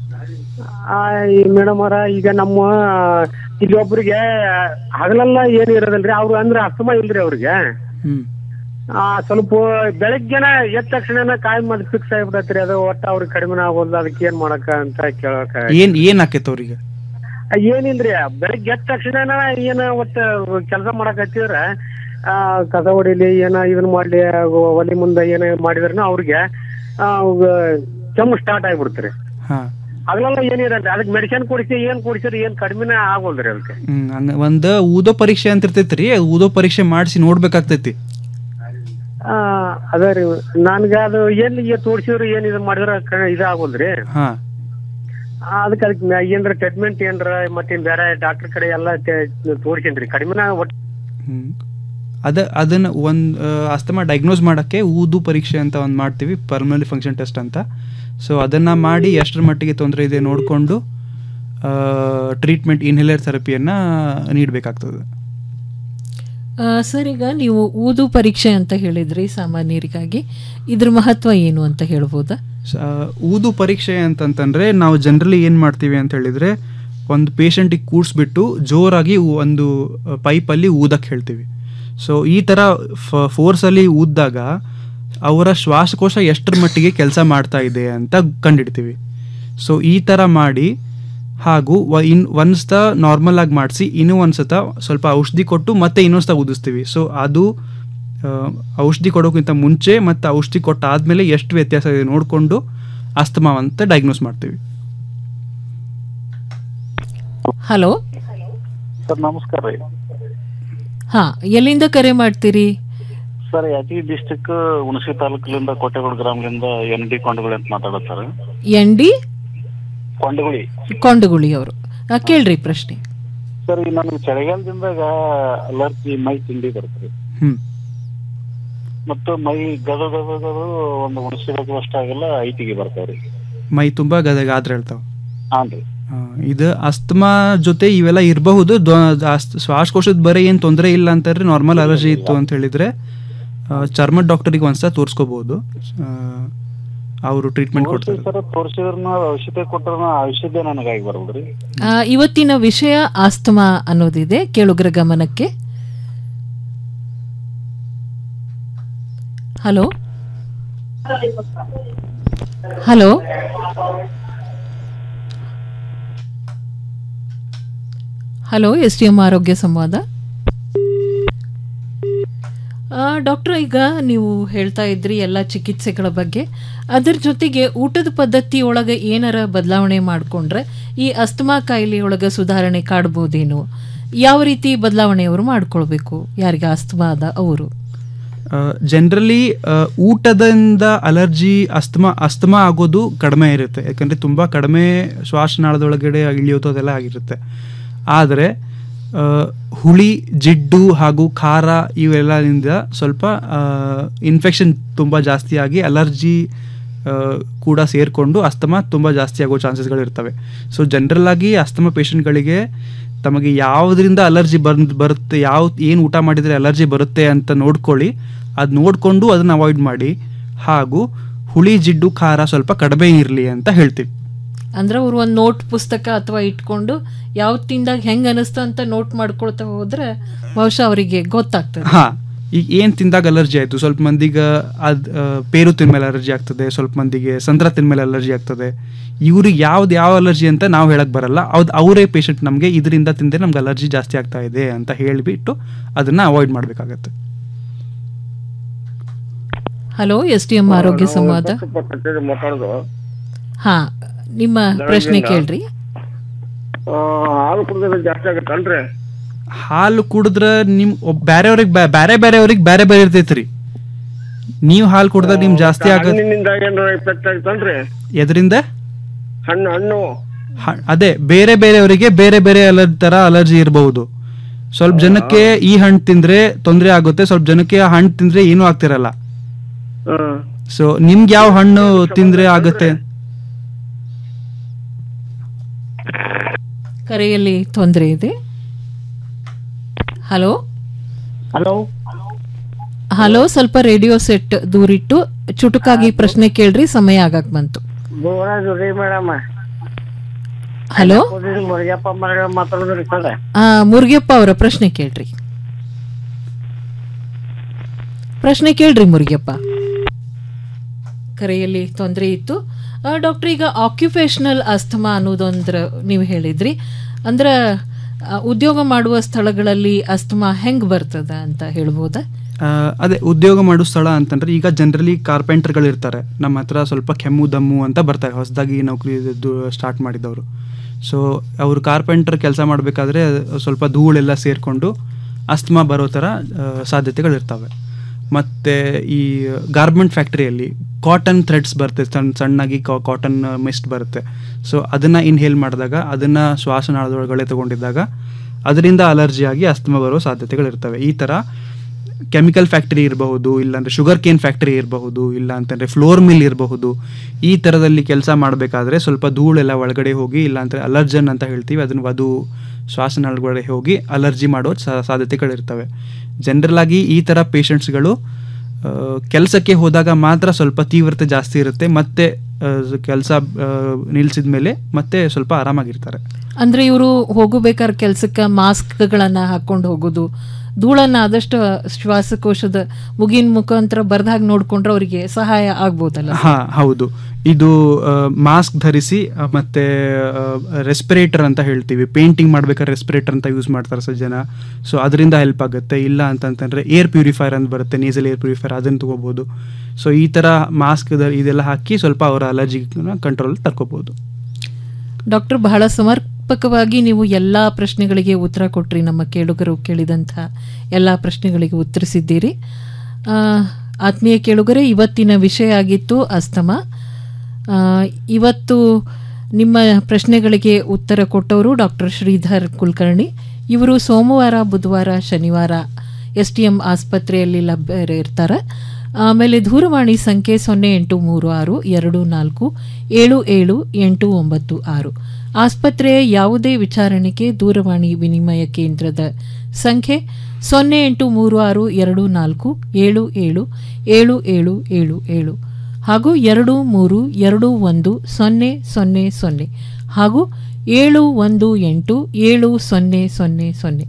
ಮೇಡಮ್ ಅವರ ಈಗ ನಮ್ಮ ಇಲ್ಲಿ ಒಬ್ರಿಗೆ ಹಗಲೆಲ್ಲ ಏನು ಇರೋದಲ್ರಿ ಅವ್ರು ಅಂದ್ರೆ ಅಸ್ತಮ ಇಲ್ರಿ ಅವ್ರಿಗೆ ಹ್ಮ್ ಆ ಸ್ವಲ್ಪ ಬೆಳಗ್ಗೆನ ಎದ್ದ ತಕ್ಷಣ ಕಾಯಿ ಮದ್ ಫಿಕ್ಸ್ ಆಗಿಬಿಡತ್ರಿ ಅದು ಒಟ್ಟ ಅವ್ರಿಗೆ ಕಡಿಮೆ ಆಗೋಲ್ಲ ಅದಕ್ಕೆ ಏನ್ ಮಾಡಕ ಅಂತ ಕೇಳಕ ಏನ್ ಏನ್ ಆಕೈತೆ ಅವ್ರಿಗೆ ಏನಿಲ್ರಿ ಬೆಳಗ್ಗೆ ಎದ್ದ ತಕ್ಷಣ ಏನ ಒಟ್ಟ ಕೆಲಸ ಮಾಡಕತ್ತಿದ್ರ ಆ ಕಸ ಹೊಡಿಲಿ ಏನ ಇದನ್ನ ಮಾಡ್ಲಿ ಒಲಿ ಮುಂದೆ ಏನ ಮಾಡಿದ್ರನ ಅವ್ರಿಗೆ ಆ, ವ- ಕೆಮ್ಮು ಸ್ಟಾರ್ಟ್ ಆಗ್ಬಿಡ್ತ್ರಿ ಹಾ ಹಗಲೆಲ್ಲ ಏನಿರಲ್ರಿ ಅದಕ್ಕೆ ಮೆಡಿಸಿನ್ ಕುಡಿಸಿ ಏನ್ ಕುಡಿಸಿರಿ ಏನ್ ಕಡಿಮೆನೇ ಆಗೋಲ್ರಿ ಅದಕ್ಕೆ ಹ್ಮ್ ಹಂಗ ಒಂದ್ ಊದೋ ಪರೀಕ್ಷೆ ಅಂತ ಇರ್ತೈತಿ ರೀ ಊದೋ ಪರೀಕ್ಷೆ ಮಾಡಿಸಿ ನೋಡ್ಬೇಕಾಗ್ತೈತಿ ಆ ಅದ ರೀ ನನ್ಗ ಅದು ಏನ್ ಈಗ ತೋರ್ಸಿದ್ರು ಏನ್ ಇದು ಮಾಡಿದ್ರ ಕ- ಇದಾಗೋಲ್ರಿ ಹಾ ಆ, ಅದಕ್ಕೆ ಅದಕ್ಕೆ ಮ್ಯಾ- ಏನ್ರ ಟ್ರೀಟ್ಮೆಂಟ್ ಏನ್ರ ಮತ್ತೇನ್ ಬೇರೆ ಡಾಕ್ಟರ್ ಕಡೆ ಎಲ್ಲ ತೋರ್ಸೇನ್ರಿ ಕಡಿಮೆನ ಒಟ್ಟ ಹ್ಮ್. ಅದ ಅದನ್ನ ಒಂದು ಅಸ್ತಮ ಡಯಾಗ್ನೋಸ್ ಮಾಡೋಕ್ಕೆ ಊದು ಪರೀಕ್ಷೆ ಅಂತ ಒಂದು ಮಾಡ್ತೀವಿ ಪರ್ಮನರಿ ಫಂಕ್ಷನ್ ಟೆಸ್ಟ್ ಅಂತ ಸೊ ಅದನ್ನು ಮಾಡಿ ಎಷ್ಟರ ಮಟ್ಟಿಗೆ ತೊಂದರೆ ಇದೆ ನೋಡಿಕೊಂಡು ಟ್ರೀಟ್ಮೆಂಟ್ ಇನ್ಹೇಲರ್ ಥೆರಪಿಯನ್ನು ನೀಡಬೇಕಾಗ್ತದೆ ಆ, ಸರ್ ಈಗ ನೀವು ಊದು ಪರೀಕ್ಷೆ ಅಂತ ಹೇಳಿದ್ರಿ ಸಾಮಾನ್ಯರಿಗಾಗಿ ಇದ್ರ ಮಹತ್ವ ಏನು ಅಂತ ಹೇಳ್ಬೋದಾ ಸ- ಊದು ಪರೀಕ್ಷೆ ಅಂತಂತಂದರೆ ನಾವು ಜನರಲಿ ಏನು ಮಾಡ್ತೀವಿ ಅಂತ ಹೇಳಿದರೆ ಒಂದು ಪೇಷಂಟಿಗೆ ಕೂಡಿಸ್ಬಿಟ್ಟು ಜೋರಾಗಿ ಊ- ಒಂದು ಪೈಪಲ್ಲಿ ಊದಕ್ಕೆ ಹೇಳ್ತೀವಿ ಸೊ ಈ ಥರ ಫೋರ್ಸಲ್ಲಿ ಊದಿದಾಗ ಅವರ ಶ್ವಾಸಕೋಶ ಎಷ್ಟರ ಮಟ್ಟಿಗೆ ಕೆಲಸ ಮಾಡ್ತಾ ಇದೆ ಅಂತ ಕಂಡಿಡ್ತೀವಿ ಸೊ ಈ ಥರ ಮಾಡಿ ಹಾಗೂ ವ- ಇನ್ ಒಂದು ಸತ ನಾರ್ಮಲ್ ಆಗಿ ಮಾಡಿಸಿ ಇನ್ನೂ ಒಂದು ಸತ ಸ್ವಲ್ಪ ಔಷಧಿ ಕೊಟ್ಟು ಮತ್ತೆ ಇನ್ನೊಂದು ಸತ ಊದಿಸ್ತೀವಿ ಸೊ ಅದು ಆ, ಔಷಧಿ ಕೊಡೋಕ್ಕಿಂತ ಮುಂಚೆ ಮತ್ತು ಔಷಧಿ ಕೊಟ್ಟಾದ್ಮೇಲೆ ಎಷ್ಟು ವ್ಯತ್ಯಾಸ ಇದೆ ನೋಡಿಕೊಂಡು ಅಸ್ತಮ ಅಂತ ಡಯಾಗ್ನೋಸ್ ಮಾಡ್ತೀವಿ ಹಲೋ ಸರ್ ನಮಸ್ಕಾರ ರೀ ಹಾ ಎಲ್ಲಿಂದ ಕರೆ ಮಾಡ್ತೀರಿ ಸರ್ ಯಾದಗಿರಿ ಡಿಸ್ಟಿಕ್ ಹುಣಸಿ ತಾಲೂಕಿನಿಂದ ಕೋಟೆಗೋಡು ಗ್ರಾಮದಿಂದ ಎನ್ ಡಿ ಕೊಂಡಗುಳಿ ಅಂತ ಮಾತಾಡೋದು sir N D Kondaguli Kondaguli ಅವರು ಕೇಳ್ರಿ ಪ್ರಶ್ನೆ ಸರ್ ಈಗ ನನಗೆ ಚಳಿಗಾಲದಿಂದಾಗ ಅಲರ್ಜಿ ಮೈ ತಿಂಡಿ ಬರುತ್ತೆ ಹ್ಮ್. ಮತ್ತು ಮೈ ಗದ ಗದ ಗದ ಒಂದು ಉಣಸಿದಾಗ ಅಷ್ಟಾಗೆಲ್ಲ ಐಟಿಗೆ ಬರ್ತಾವ್ರಿ ಮೈ ತುಂಬ ಗದಗ ಆದ್ರೆ ಹೇಳ್ತಾವೆ ಹಾನ್ ರೀ ಇದು ಅಸ್ತಮಾ ಜೊತೆ ಇವೆಲ್ಲ ಇರಬಹುದು ಶ್ವಾಸಕೋಶದ ಬರೀ ಏನು ತೊಂದರೆ ಇಲ್ಲ ಅಂತಾರೆ ನಾರ್ಮಲ್ ಅಲರ್ಜಿ ಇತ್ತು ಅಂತ ಹೇಳಿದ್ರೆ ಆ, ಚರ್ಮದ ಡಾಕ್ಟರಿಗೆ ಒಂದ್ಸಲ ತೋರಿಸ್ಕೋಬಹುದು ಅವರು ಟ್ರೀಟ್ಮೆಂಟ್ ಕೊಡ್ತಾರೆ ಸರ್ ತೋರಿಸಿದ್ರನ ಔಷಧಿ ಕೊಟ್ಟರು ಔಷಧಿ ನನಗಾಗಿ ಬರ್ಬೋದ್ರಿ ಆ, ಇವತ್ತಿನ ವಿಷಯ ಆಸ್ತಮಾ ಅನ್ನೋದಿದೆ ಕೇಳುಗರ ಗಮನಕ್ಕೆ hello hello hello S T M ಆರೋಗ್ಯ ಸಂವಾದ ಆ, ಡಾಕ್ಟರ್ ಈಗ ನೀವು ಹೇಳ್ತಾ ಇದ್ರಿ ಎಲ್ಲ ಚಿಕಿತ್ಸೆಗಳ ಬಗ್ಗೆ ಅದ್ರ ಜೊತೆಗೆ ಊಟದ ಪದ್ಧತಿ ಒಳಗೆ ಏನಾರ ಬದಲಾವಣೆ ಮಾಡಿಕೊಂಡ್ರೆ ಈ ಅಸ್ತಮಾ ಕಾಯಿಲೆ ಒಳಗೆ ಸುಧಾರಣೆ ಕಾಡ್ಬೋದೇನು ಯಾವ ರೀತಿ ಬದಲಾವಣೆ ಅವರು ಮಾಡ್ಕೊಳ್ಬೇಕು ಯಾರಿಗೆ ಅಸ್ತಮಾ ಅದ ಅವರು ಜನರಲಿ ಊಟದಿಂದ ಅಲರ್ಜಿ ಅಸ್ತಮಾ ಅಸ್ತಮಾ ಆಗೋದು ಕಡಿಮೆ ಇರುತ್ತೆ ಯಾಕಂದರೆ ತುಂಬ ಕಡಿಮೆ ಶ್ವಾಸನಾಳದೊಳಗಡೆ ಇಳಿಯೋದು ಅದೆಲ್ಲ ಆಗಿರುತ್ತೆ ಆದರೆ ಆ, ಹುಳಿ ಜಿಡ್ಡು ಹಾಗೂ ಖಾರ ಇವೆಲ್ಲದಿಂದ ಸ್ವಲ್ಪ ಇನ್ಫೆಕ್ಷನ್ ತುಂಬ ಜಾಸ್ತಿ ಆಗಿ ಅಲರ್ಜಿ ಆ, ಕೂಡ ಸೇರಿಕೊಂಡು ಅಸ್ತಮಾ ತುಂಬ ಜಾಸ್ತಿ ಆಗೋ ಚಾನ್ಸಸ್ಗಳು ಇರ್ತವೆ ಸೊ ಜನರಲ್ ಆಗಿ ಅಸ್ತಮಾ ಪೇಷಂಟ್ಗಳಿಗೆ ತಮಗೆ ಯಾವುದರಿಂದ ಅಲರ್ಜಿ ಬಂದ್ ಬರುತ್ತೆ ಯಾವ ಏನು ಊಟ ಮಾಡಿದರೆ ಅಲರ್ಜಿ ಬರುತ್ತೆ ಅಂತ ನೋಡ್ಕೊಳ್ಳಿ ಅದು ನೋಡಿಕೊಂಡು ಅದನ್ನು ಅವಾಯ್ಡ್ ಮಾಡಿ ಹಾಗೂ ಹುಳಿ ಜಿಡ್ಡು ಖಾರ ಸ್ವಲ್ಪ ಕಡಿಮೆ ಇರಲಿ ಅಂತ ಹೇಳ್ತೀವಿ ಅಂದ್ರೆ ಅವ್ರು ಒಂದು ನೋಟ್ ಪುಸ್ತಕ ಅಥವಾ ಇಟ್ಕೊಂಡು ಯಾವ ತಿಂದಾಗ ಹೆಂಗ್ ಅನಿಸ್ತು ಅಂತ ನೋಟ್ ಮಾಡ್ಕೊಳ್ತಾ ಹೋದ್ರೆ ಬಹುಶಃ ಅವರಿಗೆ ಗೊತ್ತಾಗ್ತದೆ ಹಾ ಈಗ ಏನು ತಿಂದಾಗ ಅಲರ್ಜಿ ಆಯಿತು ಸ್ವಲ್ಪ ಮಂದಿಗೆ ಅದು ಪೇರು ತಿನ್ಮೇಲೆ ಅಲರ್ಜಿ ಆಗ್ತದೆ ಸ್ವಲ್ಪ ಮಂದಿಗೆ ಸಂತ್ರ ತಿನ್ಮೇಲೆ ಅಲರ್ಜಿ ಆಗ್ತದೆ ಇವ್ರಿಗೆ ಯಾವ್ದು ಯಾವ ಅಲರ್ಜಿ ಅಂತ ನಾವು ಹೇಳಕ್ ಬರಲ್ಲ ಅವ್ದು ಅವರೇ ಪೇಷಂಟ್ ನಮಗೆ ಇದರಿಂದ ತಿಂದರೆ ನಮ್ಗೆ ಅಲರ್ಜಿ ಜಾಸ್ತಿ ಆಗ್ತಾ ಇದೆ ಅಂತ ಹೇಳಿಬಿಟ್ಟು ಅದನ್ನ ಅವಾಯ್ಡ್ ಮಾಡಬೇಕಾಗತ್ತೆ ಹಲೋ ಎಸ್ ಟಿ ಎಂ ಆರೋಗ್ಯ ಸಂವಾದ ಮಾತಾಡೋದು ಹಾ ನಿಮ್ಮ ಪ್ರಶ್ನೆ ಬೆಳಗ್ಗೆಯಿಂದ. ಕೇಳ್ರಿ ಆ, ಹಾಲು ಕುಡಿದ್ರೆ ಜಾಸ್ತಿ ಆಗತ್ತಲ್ರಿ ಹಾಲು ಕುಡಿದ್ರೆ ನಿಮ್ ಒಬ್- ಬ್ಯಾರೆಯವ್ರಿಗೆ ಬ್ಯಾ- ಬ್ಯಾರೆ ಬೇರೆಯವ್ರಿಗೆ ಬೇರೆ ಬೇರೆ ಇರ್ತೈತ್ರಿ ನೀವು ಹಾಲು ಕುಡ್ದಾಗ ನಿಮ್ ಜಾಸ್ತಿ ಆಗದ್ ಹಣ್ಣಿನಿಂದ ಏನಾರ ಎಫೆಕ್ಟ್ ಆಗತ್ತಲ್ರಿ ಎದರಿಂದ ಹಣ್ಣು ಹಣ್ಣು ಹ- ಅದೇ ಬೇರೆ ಬೇರೆಯವರಿಗೆ ಬೇರೆ ಬೇರೆ ಅಲರ್ ತರ ಅಲರ್ಜಿ ಇರಬಹುದು ಸ್ವಲ್ಪ ಜನಕ್ಕೆ ಈ ಹಣ್ಣು ತಿಂದ್ರೆ ತೊಂದರೆ ಆಗುತ್ತೆ ಸ್ವಲ್ಪ ಜನಕ್ಕೆ ಆ ಹಣ್ಣು ತಿಂದ್ರೆ ಏನೂ ಆಗ್ತಿರಲ್ಲ ಹ್ಮ್ ಸೊ ನಿಮ್ಗೆ ಯಾವ ಹಣ್ಣು ತಿಂದ್ರೆ ಆಗುತ್ತೆ ಕರೆಯಲ್ಲಿ ತೊಂದರೆ ಇದೆ ಹಲೋ ಹಲೋ ಹಲೋ ಸ್ವಲ್ಪ ರೇಡಿಯೋ ಸೆಟ್ ದೂರಿಟ್ಟು ಚುಟುಕಾಗಿ ಪ್ರಶ್ನೆ ಕೇಳ್ರಿ ಸಮಯ ಆಗಕ್ ಬಂತು ಬೋರಾಜು ರೀ ಮೇಡಮ್ ಹಲೋ ಮುರುಗಪ್ಪ ಮರ ಮಾತಾಡೋದ್ರಿ ಸರ್ ಆ, ಮುರುಗಪ್ಪ ಅವರ ಪ್ರಶ್ನೆ ಕೇಳ್ರಿ ಪ್ರಶ್ನೆ ಕೇಳ್ರಿ ಮುರುಗಪ್ಪ ಕರೆಯಲ್ಲಿ ತೊಂದರೆ ಇತ್ತು ಡಾಕ್ಟರ್ ಈಗ ಆಕ್ಯುಪೇಷನಲ್ ಅಸ್ತಮಾ ಅನ್ನೋದೊಂದ್ರ ನೀವು ಹೇಳಿದ್ರಿ ಅಂದ್ರ ಆ, ಉದ್ಯೋಗ ಮಾಡುವ ಸ್ಥಳಗಳಲ್ಲಿ ಅಸ್ತಮಾ ಹೆಂಗ್ ಬರ್ತದ ಅಂತ ಹೇಳ್ಬೋದಾ ಆ, ಅದೇ ಉದ್ಯೋಗ ಮಾಡೋ ಸ್ಥಳ ಅಂತಂದ್ರೆ ಈಗ ಜನರಲಿ ಕಾರ್ಪೆಂಟರ್ಗಳು ಇರ್ತಾರೆ ನಮ್ಮ ಹತ್ರ ಸ್ವಲ್ಪ ಕೆಮ್ಮು ದಮ್ಮು ಅಂತ ಬರ್ತಾರೆ ಹೊಸದಾಗಿ ನೌಕರಿ ಸ್ಟಾರ್ಟ್ ಮಾಡಿದವರು ಸೊ ಅವರು ಕಾರ್ಪೆಂಟರ್ ಕೆಲಸ ಮಾಡಬೇಕಾದ್ರೆ ಸ್ವಲ್ಪ ಧೂಳೆಲ್ಲ ಸೇರಿಕೊಂಡು ಅಸ್ತಮಾ ಬರೋ ಥರ ಆ, ಸಾಧ್ಯತೆಗಳಿರ್ತವೆ ಮತ್ತು ಈ ಗಾರ್ಮೆಂಟ್ ಫ್ಯಾಕ್ಟ್ರಿಯಲ್ಲಿ ಕಾಟನ್ ಥ್ರೆಡ್ಸ್ ಬರುತ್ತೆ ಸಣ್ಣ ಸಣ್ಣಾಗಿ ಕಾಟನ್ ಮಿಸ್ಟ್ ಬರುತ್ತೆ ಸೊ ಅದನ್ನು ಇನ್ಹೇಲ್ ಮಾಡಿದಾಗ ಅದನ್ನು ಶ್ವಾಸನಾಳದೊಳಗಡೆ ತಗೊಂಡಿದ್ದಾಗ ಅದರಿಂದ ಅಲರ್ಜಿ ಆಗಿ ಅಸ್ತಮಾ ಬರೋ ಸಾಧ್ಯತೆಗಳಿರ್ತವೆ ಈ ಥರ ಕೆಮಿಕಲ್ ಫ್ಯಾಕ್ಟರಿ ಇರಬಹುದು ಇಲ್ಲಾಂದ್ರೆ ಶುಗರ್ ಕೇನ್ ಫ್ಯಾಕ್ಟರಿ ಇರಬಹುದು ಇಲ್ಲ ಅಂತಂದ್ರೆ ಫ್ಲೋರ್ ಮಿಲ್ ಇರಬಹುದು ಈ ಥರದಲ್ಲಿ ಕೆಲಸ ಮಾಡಬೇಕಾದ್ರೆ ಸ್ವಲ್ಪ ಧೂಳೆಲ್ಲ ಒಳಗಡೆ ಹೋಗಿ ಇಲ್ಲಾಂದ್ರೆ ಅಲರ್ಜನ್ ಅಂತ ಹೇಳ್ತೀವಿ ಅದನ್ನು ಅದು ಶ್ವಾಸನಾಳಗಡೆ ಹೋಗಿ ಅಲರ್ಜಿ ಮಾಡೋ ಸಾ- ಸಾಧ್ಯತೆಗಳಿರ್ತವೆ ಜನರಲ್ ಆಗಿ ಈ ಥರ ಪೇಷಂಟ್ಸ್ಗಳು ಕೆಲಸಕ್ಕೆ ಹೋದಾಗ ಮಾತ್ರ ಸ್ವಲ್ಪ ತೀವ್ರತೆ ಜಾಸ್ತಿ ಇರುತ್ತೆ ಮತ್ತೆ ಕೆಲಸ ನಿಲ್ಸಿದ ಮೇಲೆ ಮತ್ತೆ ಸ್ವಲ್ಪ ಆರಾಮಾಗಿರ್ತಾರೆ ಅಂದ್ರೆ ಇವರು ಹೋಗಬೇಕಾದ್ರೆ ಕೆಲ್ಸಕ್ಕೆ ಮಾಸ್ಕ್ಗಳನ್ನ ಹಾಕೊಂಡು ಹೋಗೋದು ಧೂಳನ್ನ ಆದಷ್ಟು ಶ್ವಾಸಕೋಶದ ಮುಗಿನ ಮುಖಾಂತರ ಬರ್ದಾಗ ನೋಡ್ಕೊಂಡ್ರೆ ಅವರಿಗೆ ಸಹಾಯ ಆಗ್ಬೋದಲ್ಲ ಹಾ ಹೌದು ಇದು ಮಾಸ್ಕ್ ಧರಿಸಿ ಆ, ಮತ್ತೆ ರೆಸ್ಪಿರೇಟರ್ ಅಂತ ಹೇಳ್ತೀವಿ ಪೇಂಟಿಂಗ್ ಮಾಡ್ಬೇಕಾದ್ರೆ ರೆಸ್ಪಿರೇಟರ್ ಅಂತ ಯೂಸ್ ಮಾಡ್ತಾರೆ ಸ್ವಲ್ಪ ಜನ ಸೊ ಅದರಿಂದ ಹೆಲ್ಪ್ ಆಗುತ್ತೆ ಇಲ್ಲ ಅಂತಂತಂದ್ರೆ ಏರ್ ಪ್ಯೂರಿಫೈರ್ ಅಂತ ಬರುತ್ತೆ ನೇಸಲ್ ಏರ್ ಪ್ಯೂರಿಫೈರ್ ಅದನ್ನು ತಗೋಬಹುದು ಸೊ ಈ ಥರ ಮಾಸ್ಕ್ ಇದೆಲ್ಲ ಹಾಕಿ ಸ್ವಲ್ಪ ಅವರ ಅಲರ್ಜಿ ಕಂಟ್ರೋಲ್ ತರ್ಕೋಬಹುದು ಡಾಕ್ಟರ್ ಬಹಳ ಸಮರ್ಪಕವಾಗಿ ನೀವು ಎಲ್ಲ ಪ್ರಶ್ನೆಗಳಿಗೆ ಉತ್ತರ ಕೊಟ್ರಿ ನಮ್ಮ ಕೇಳುಗರು ಕೇಳಿದಂಥ ಎಲ್ಲ ಪ್ರಶ್ನೆಗಳಿಗೆ ಉತ್ತರಿಸಿದ್ದೀರಿ ಆ, ಆತ್ಮೀಯ ಕೇಳುಗರೆ ಇವತ್ತಿನ ವಿಷಯ ಆಗಿತ್ತು ಅಸ್ತಮಾ ಆ, ಇವತ್ತು ನಿಮ್ಮ ಪ್ರಶ್ನೆಗಳಿಗೆ ಉತ್ತರ ಕೊಟ್ಟವರು ಡಾಕ್ಟರ್ ಶ್ರೀಧರ್ ಕುಲಕರ್ಣಿ ಇವರು ಸೋಮವಾರ ಬುಧವಾರ ಶನಿವಾರ ಎಸ್ ಟಿ ಎಂ ಆಸ್ಪತ್ರೆಯಲ್ಲಿ ಲಭ್ಯ ಇರ್ತಾರೆ ಆಮೇಲೆ ದೂರವಾಣಿ ಸಂಖ್ಯೆ ಸೊನ್ನೆ ಎಂಟು ಮೂರು ಆರು ಎರಡು ನಾಲ್ಕು ಏಳು ಏಳು ಎಂಟು ಒಂಬತ್ತು ಆರು ಆಸ್ಪತ್ರೆಯ ಯಾವುದೇ ವಿಚಾರಣೆಗೆ ದೂರವಾಣಿ ವಿನಿಮಯ ಕೇಂದ್ರದ ಸಂಖ್ಯೆ ಸೊನ್ನೆ ಎಂಟು ಮೂರು ಆರು ಎರಡು ನಾಲ್ಕು ಏಳು ಏಳು ಏಳು ಏಳು ಏಳು ಏಳು ಹಾಗೂ ಎರಡು ಮೂರು ಎರಡು ಒಂದು ಸೊನ್ನೆ ಸೊನ್ನೆ ಸೊನ್ನೆ ಹಾಗೂ ಏಳು ಒಂದು ಎಂಟು ಏಳು ಸೊನ್ನೆ ಸೊನ್ನೆ ಸೊನ್ನೆ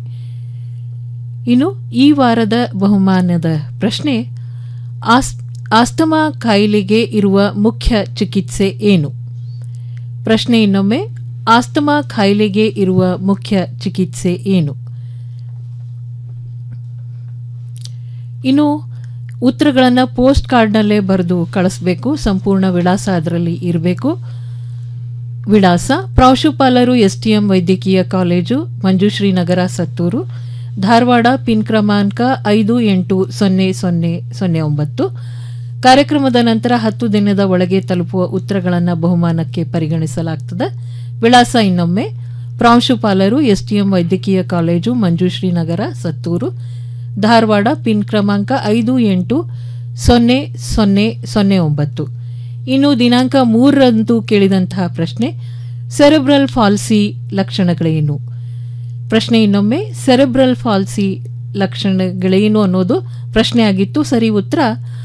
ಇನ್ನು ಈ ವಾರದ ಬಹುಮಾನದ ಪ್ರಶ್ನೆ ಆಸ್ ಆಸ್ತಮಾ ಕಾಯಿಲೆಗೆ ಇರುವ ಮುಖ್ಯ ಚಿಕಿತ್ಸೆ ಏನು ಪ್ರಶ್ನೆ ಇನ್ನೊಮ್ಮೆ ಆಸ್ತಮಾ ಕಾಯಿಲೆಗೆ ಇರುವ ಮುಖ್ಯ ಚಿಕಿತ್ಸೆ ಏನು ಇನ್ನು ಉತ್ತರಗಳನ್ನು ಪೋಸ್ಟ್ ಕಾರ್ಡ್ನಲ್ಲೇ ಬರೆದು ಕಳಿಸ್ಬೇಕು ಸಂಪೂರ್ಣ ವಿಳಾಸ ಅದರಲ್ಲಿ ಇರಬೇಕು ವಿಳಾಸ ಪ್ರಾಂಶುಪಾಲರು ಎಸ್ಟಿಎಂ ವೈದ್ಯಕೀಯ ಕಾಲೇಜು ಮಂಜುಶ್ರೀ ನಗರ ಸತ್ತೂರು ಧಾರವಾಡ ಪಿನ್ ಕ್ರಮಾಂಕ ಐದು ಎಂಟು ಸೊನ್ನೆ ಸೊನ್ನೆ ಸೊನ್ನೆ ಒಂಬತ್ತು ಕಾರ್ಯಕ್ರಮದ ನಂತರ ಹತ್ತು ದಿನದ ಒಳಗೆ ತಲುಪುವ ಉತ್ತರಗಳನ್ನು ಬಹುಮಾನಕ್ಕೆ ಪರಿಗಣಿಸಲಾಗುತ್ತದೆ ವಿಳಾಸ ಇನ್ನೊಮ್ಮೆ ಪ್ರಾಂಶುಪಾಲರು ಎಸ್ಟಿಎಂ ವೈದ್ಯಕೀಯ ಕಾಲೇಜು ಮಂಜುಶ್ರೀ ನಗರ ಸತ್ತೂರು ಧಾರವಾಡ ಪಿನ್ ಕ್ರಮಾಂಕ ಐದು ಎಂಟು ಸೊನ್ನೆ ಸೊನ್ನೆ ಸೊನ್ನೆ ಒಂಬತ್ತು ಇನ್ನು ದಿನಾಂಕ ಮೂರರಂದು ಕೇಳಿದಂತಹ ಪ್ರಶ್ನೆ ಸೆರೆಬ್ರಲ್ ಫಾಲ್ಸಿ ಲಕ್ಷಣಗಳೇನು ಪ್ರಶ್ನೆ ಇನ್ನೊಮ್ಮೆ ಸೆರೆಬ್ರಲ್ ಫಾಲ್ಸಿ ಲಕ್ಷಣಗಳೇನು ಅನ್ನೋದು ಪ್ರಶ್ನೆ ಆಗಿತ್ತು ಸರಿ ಉತ್ತರ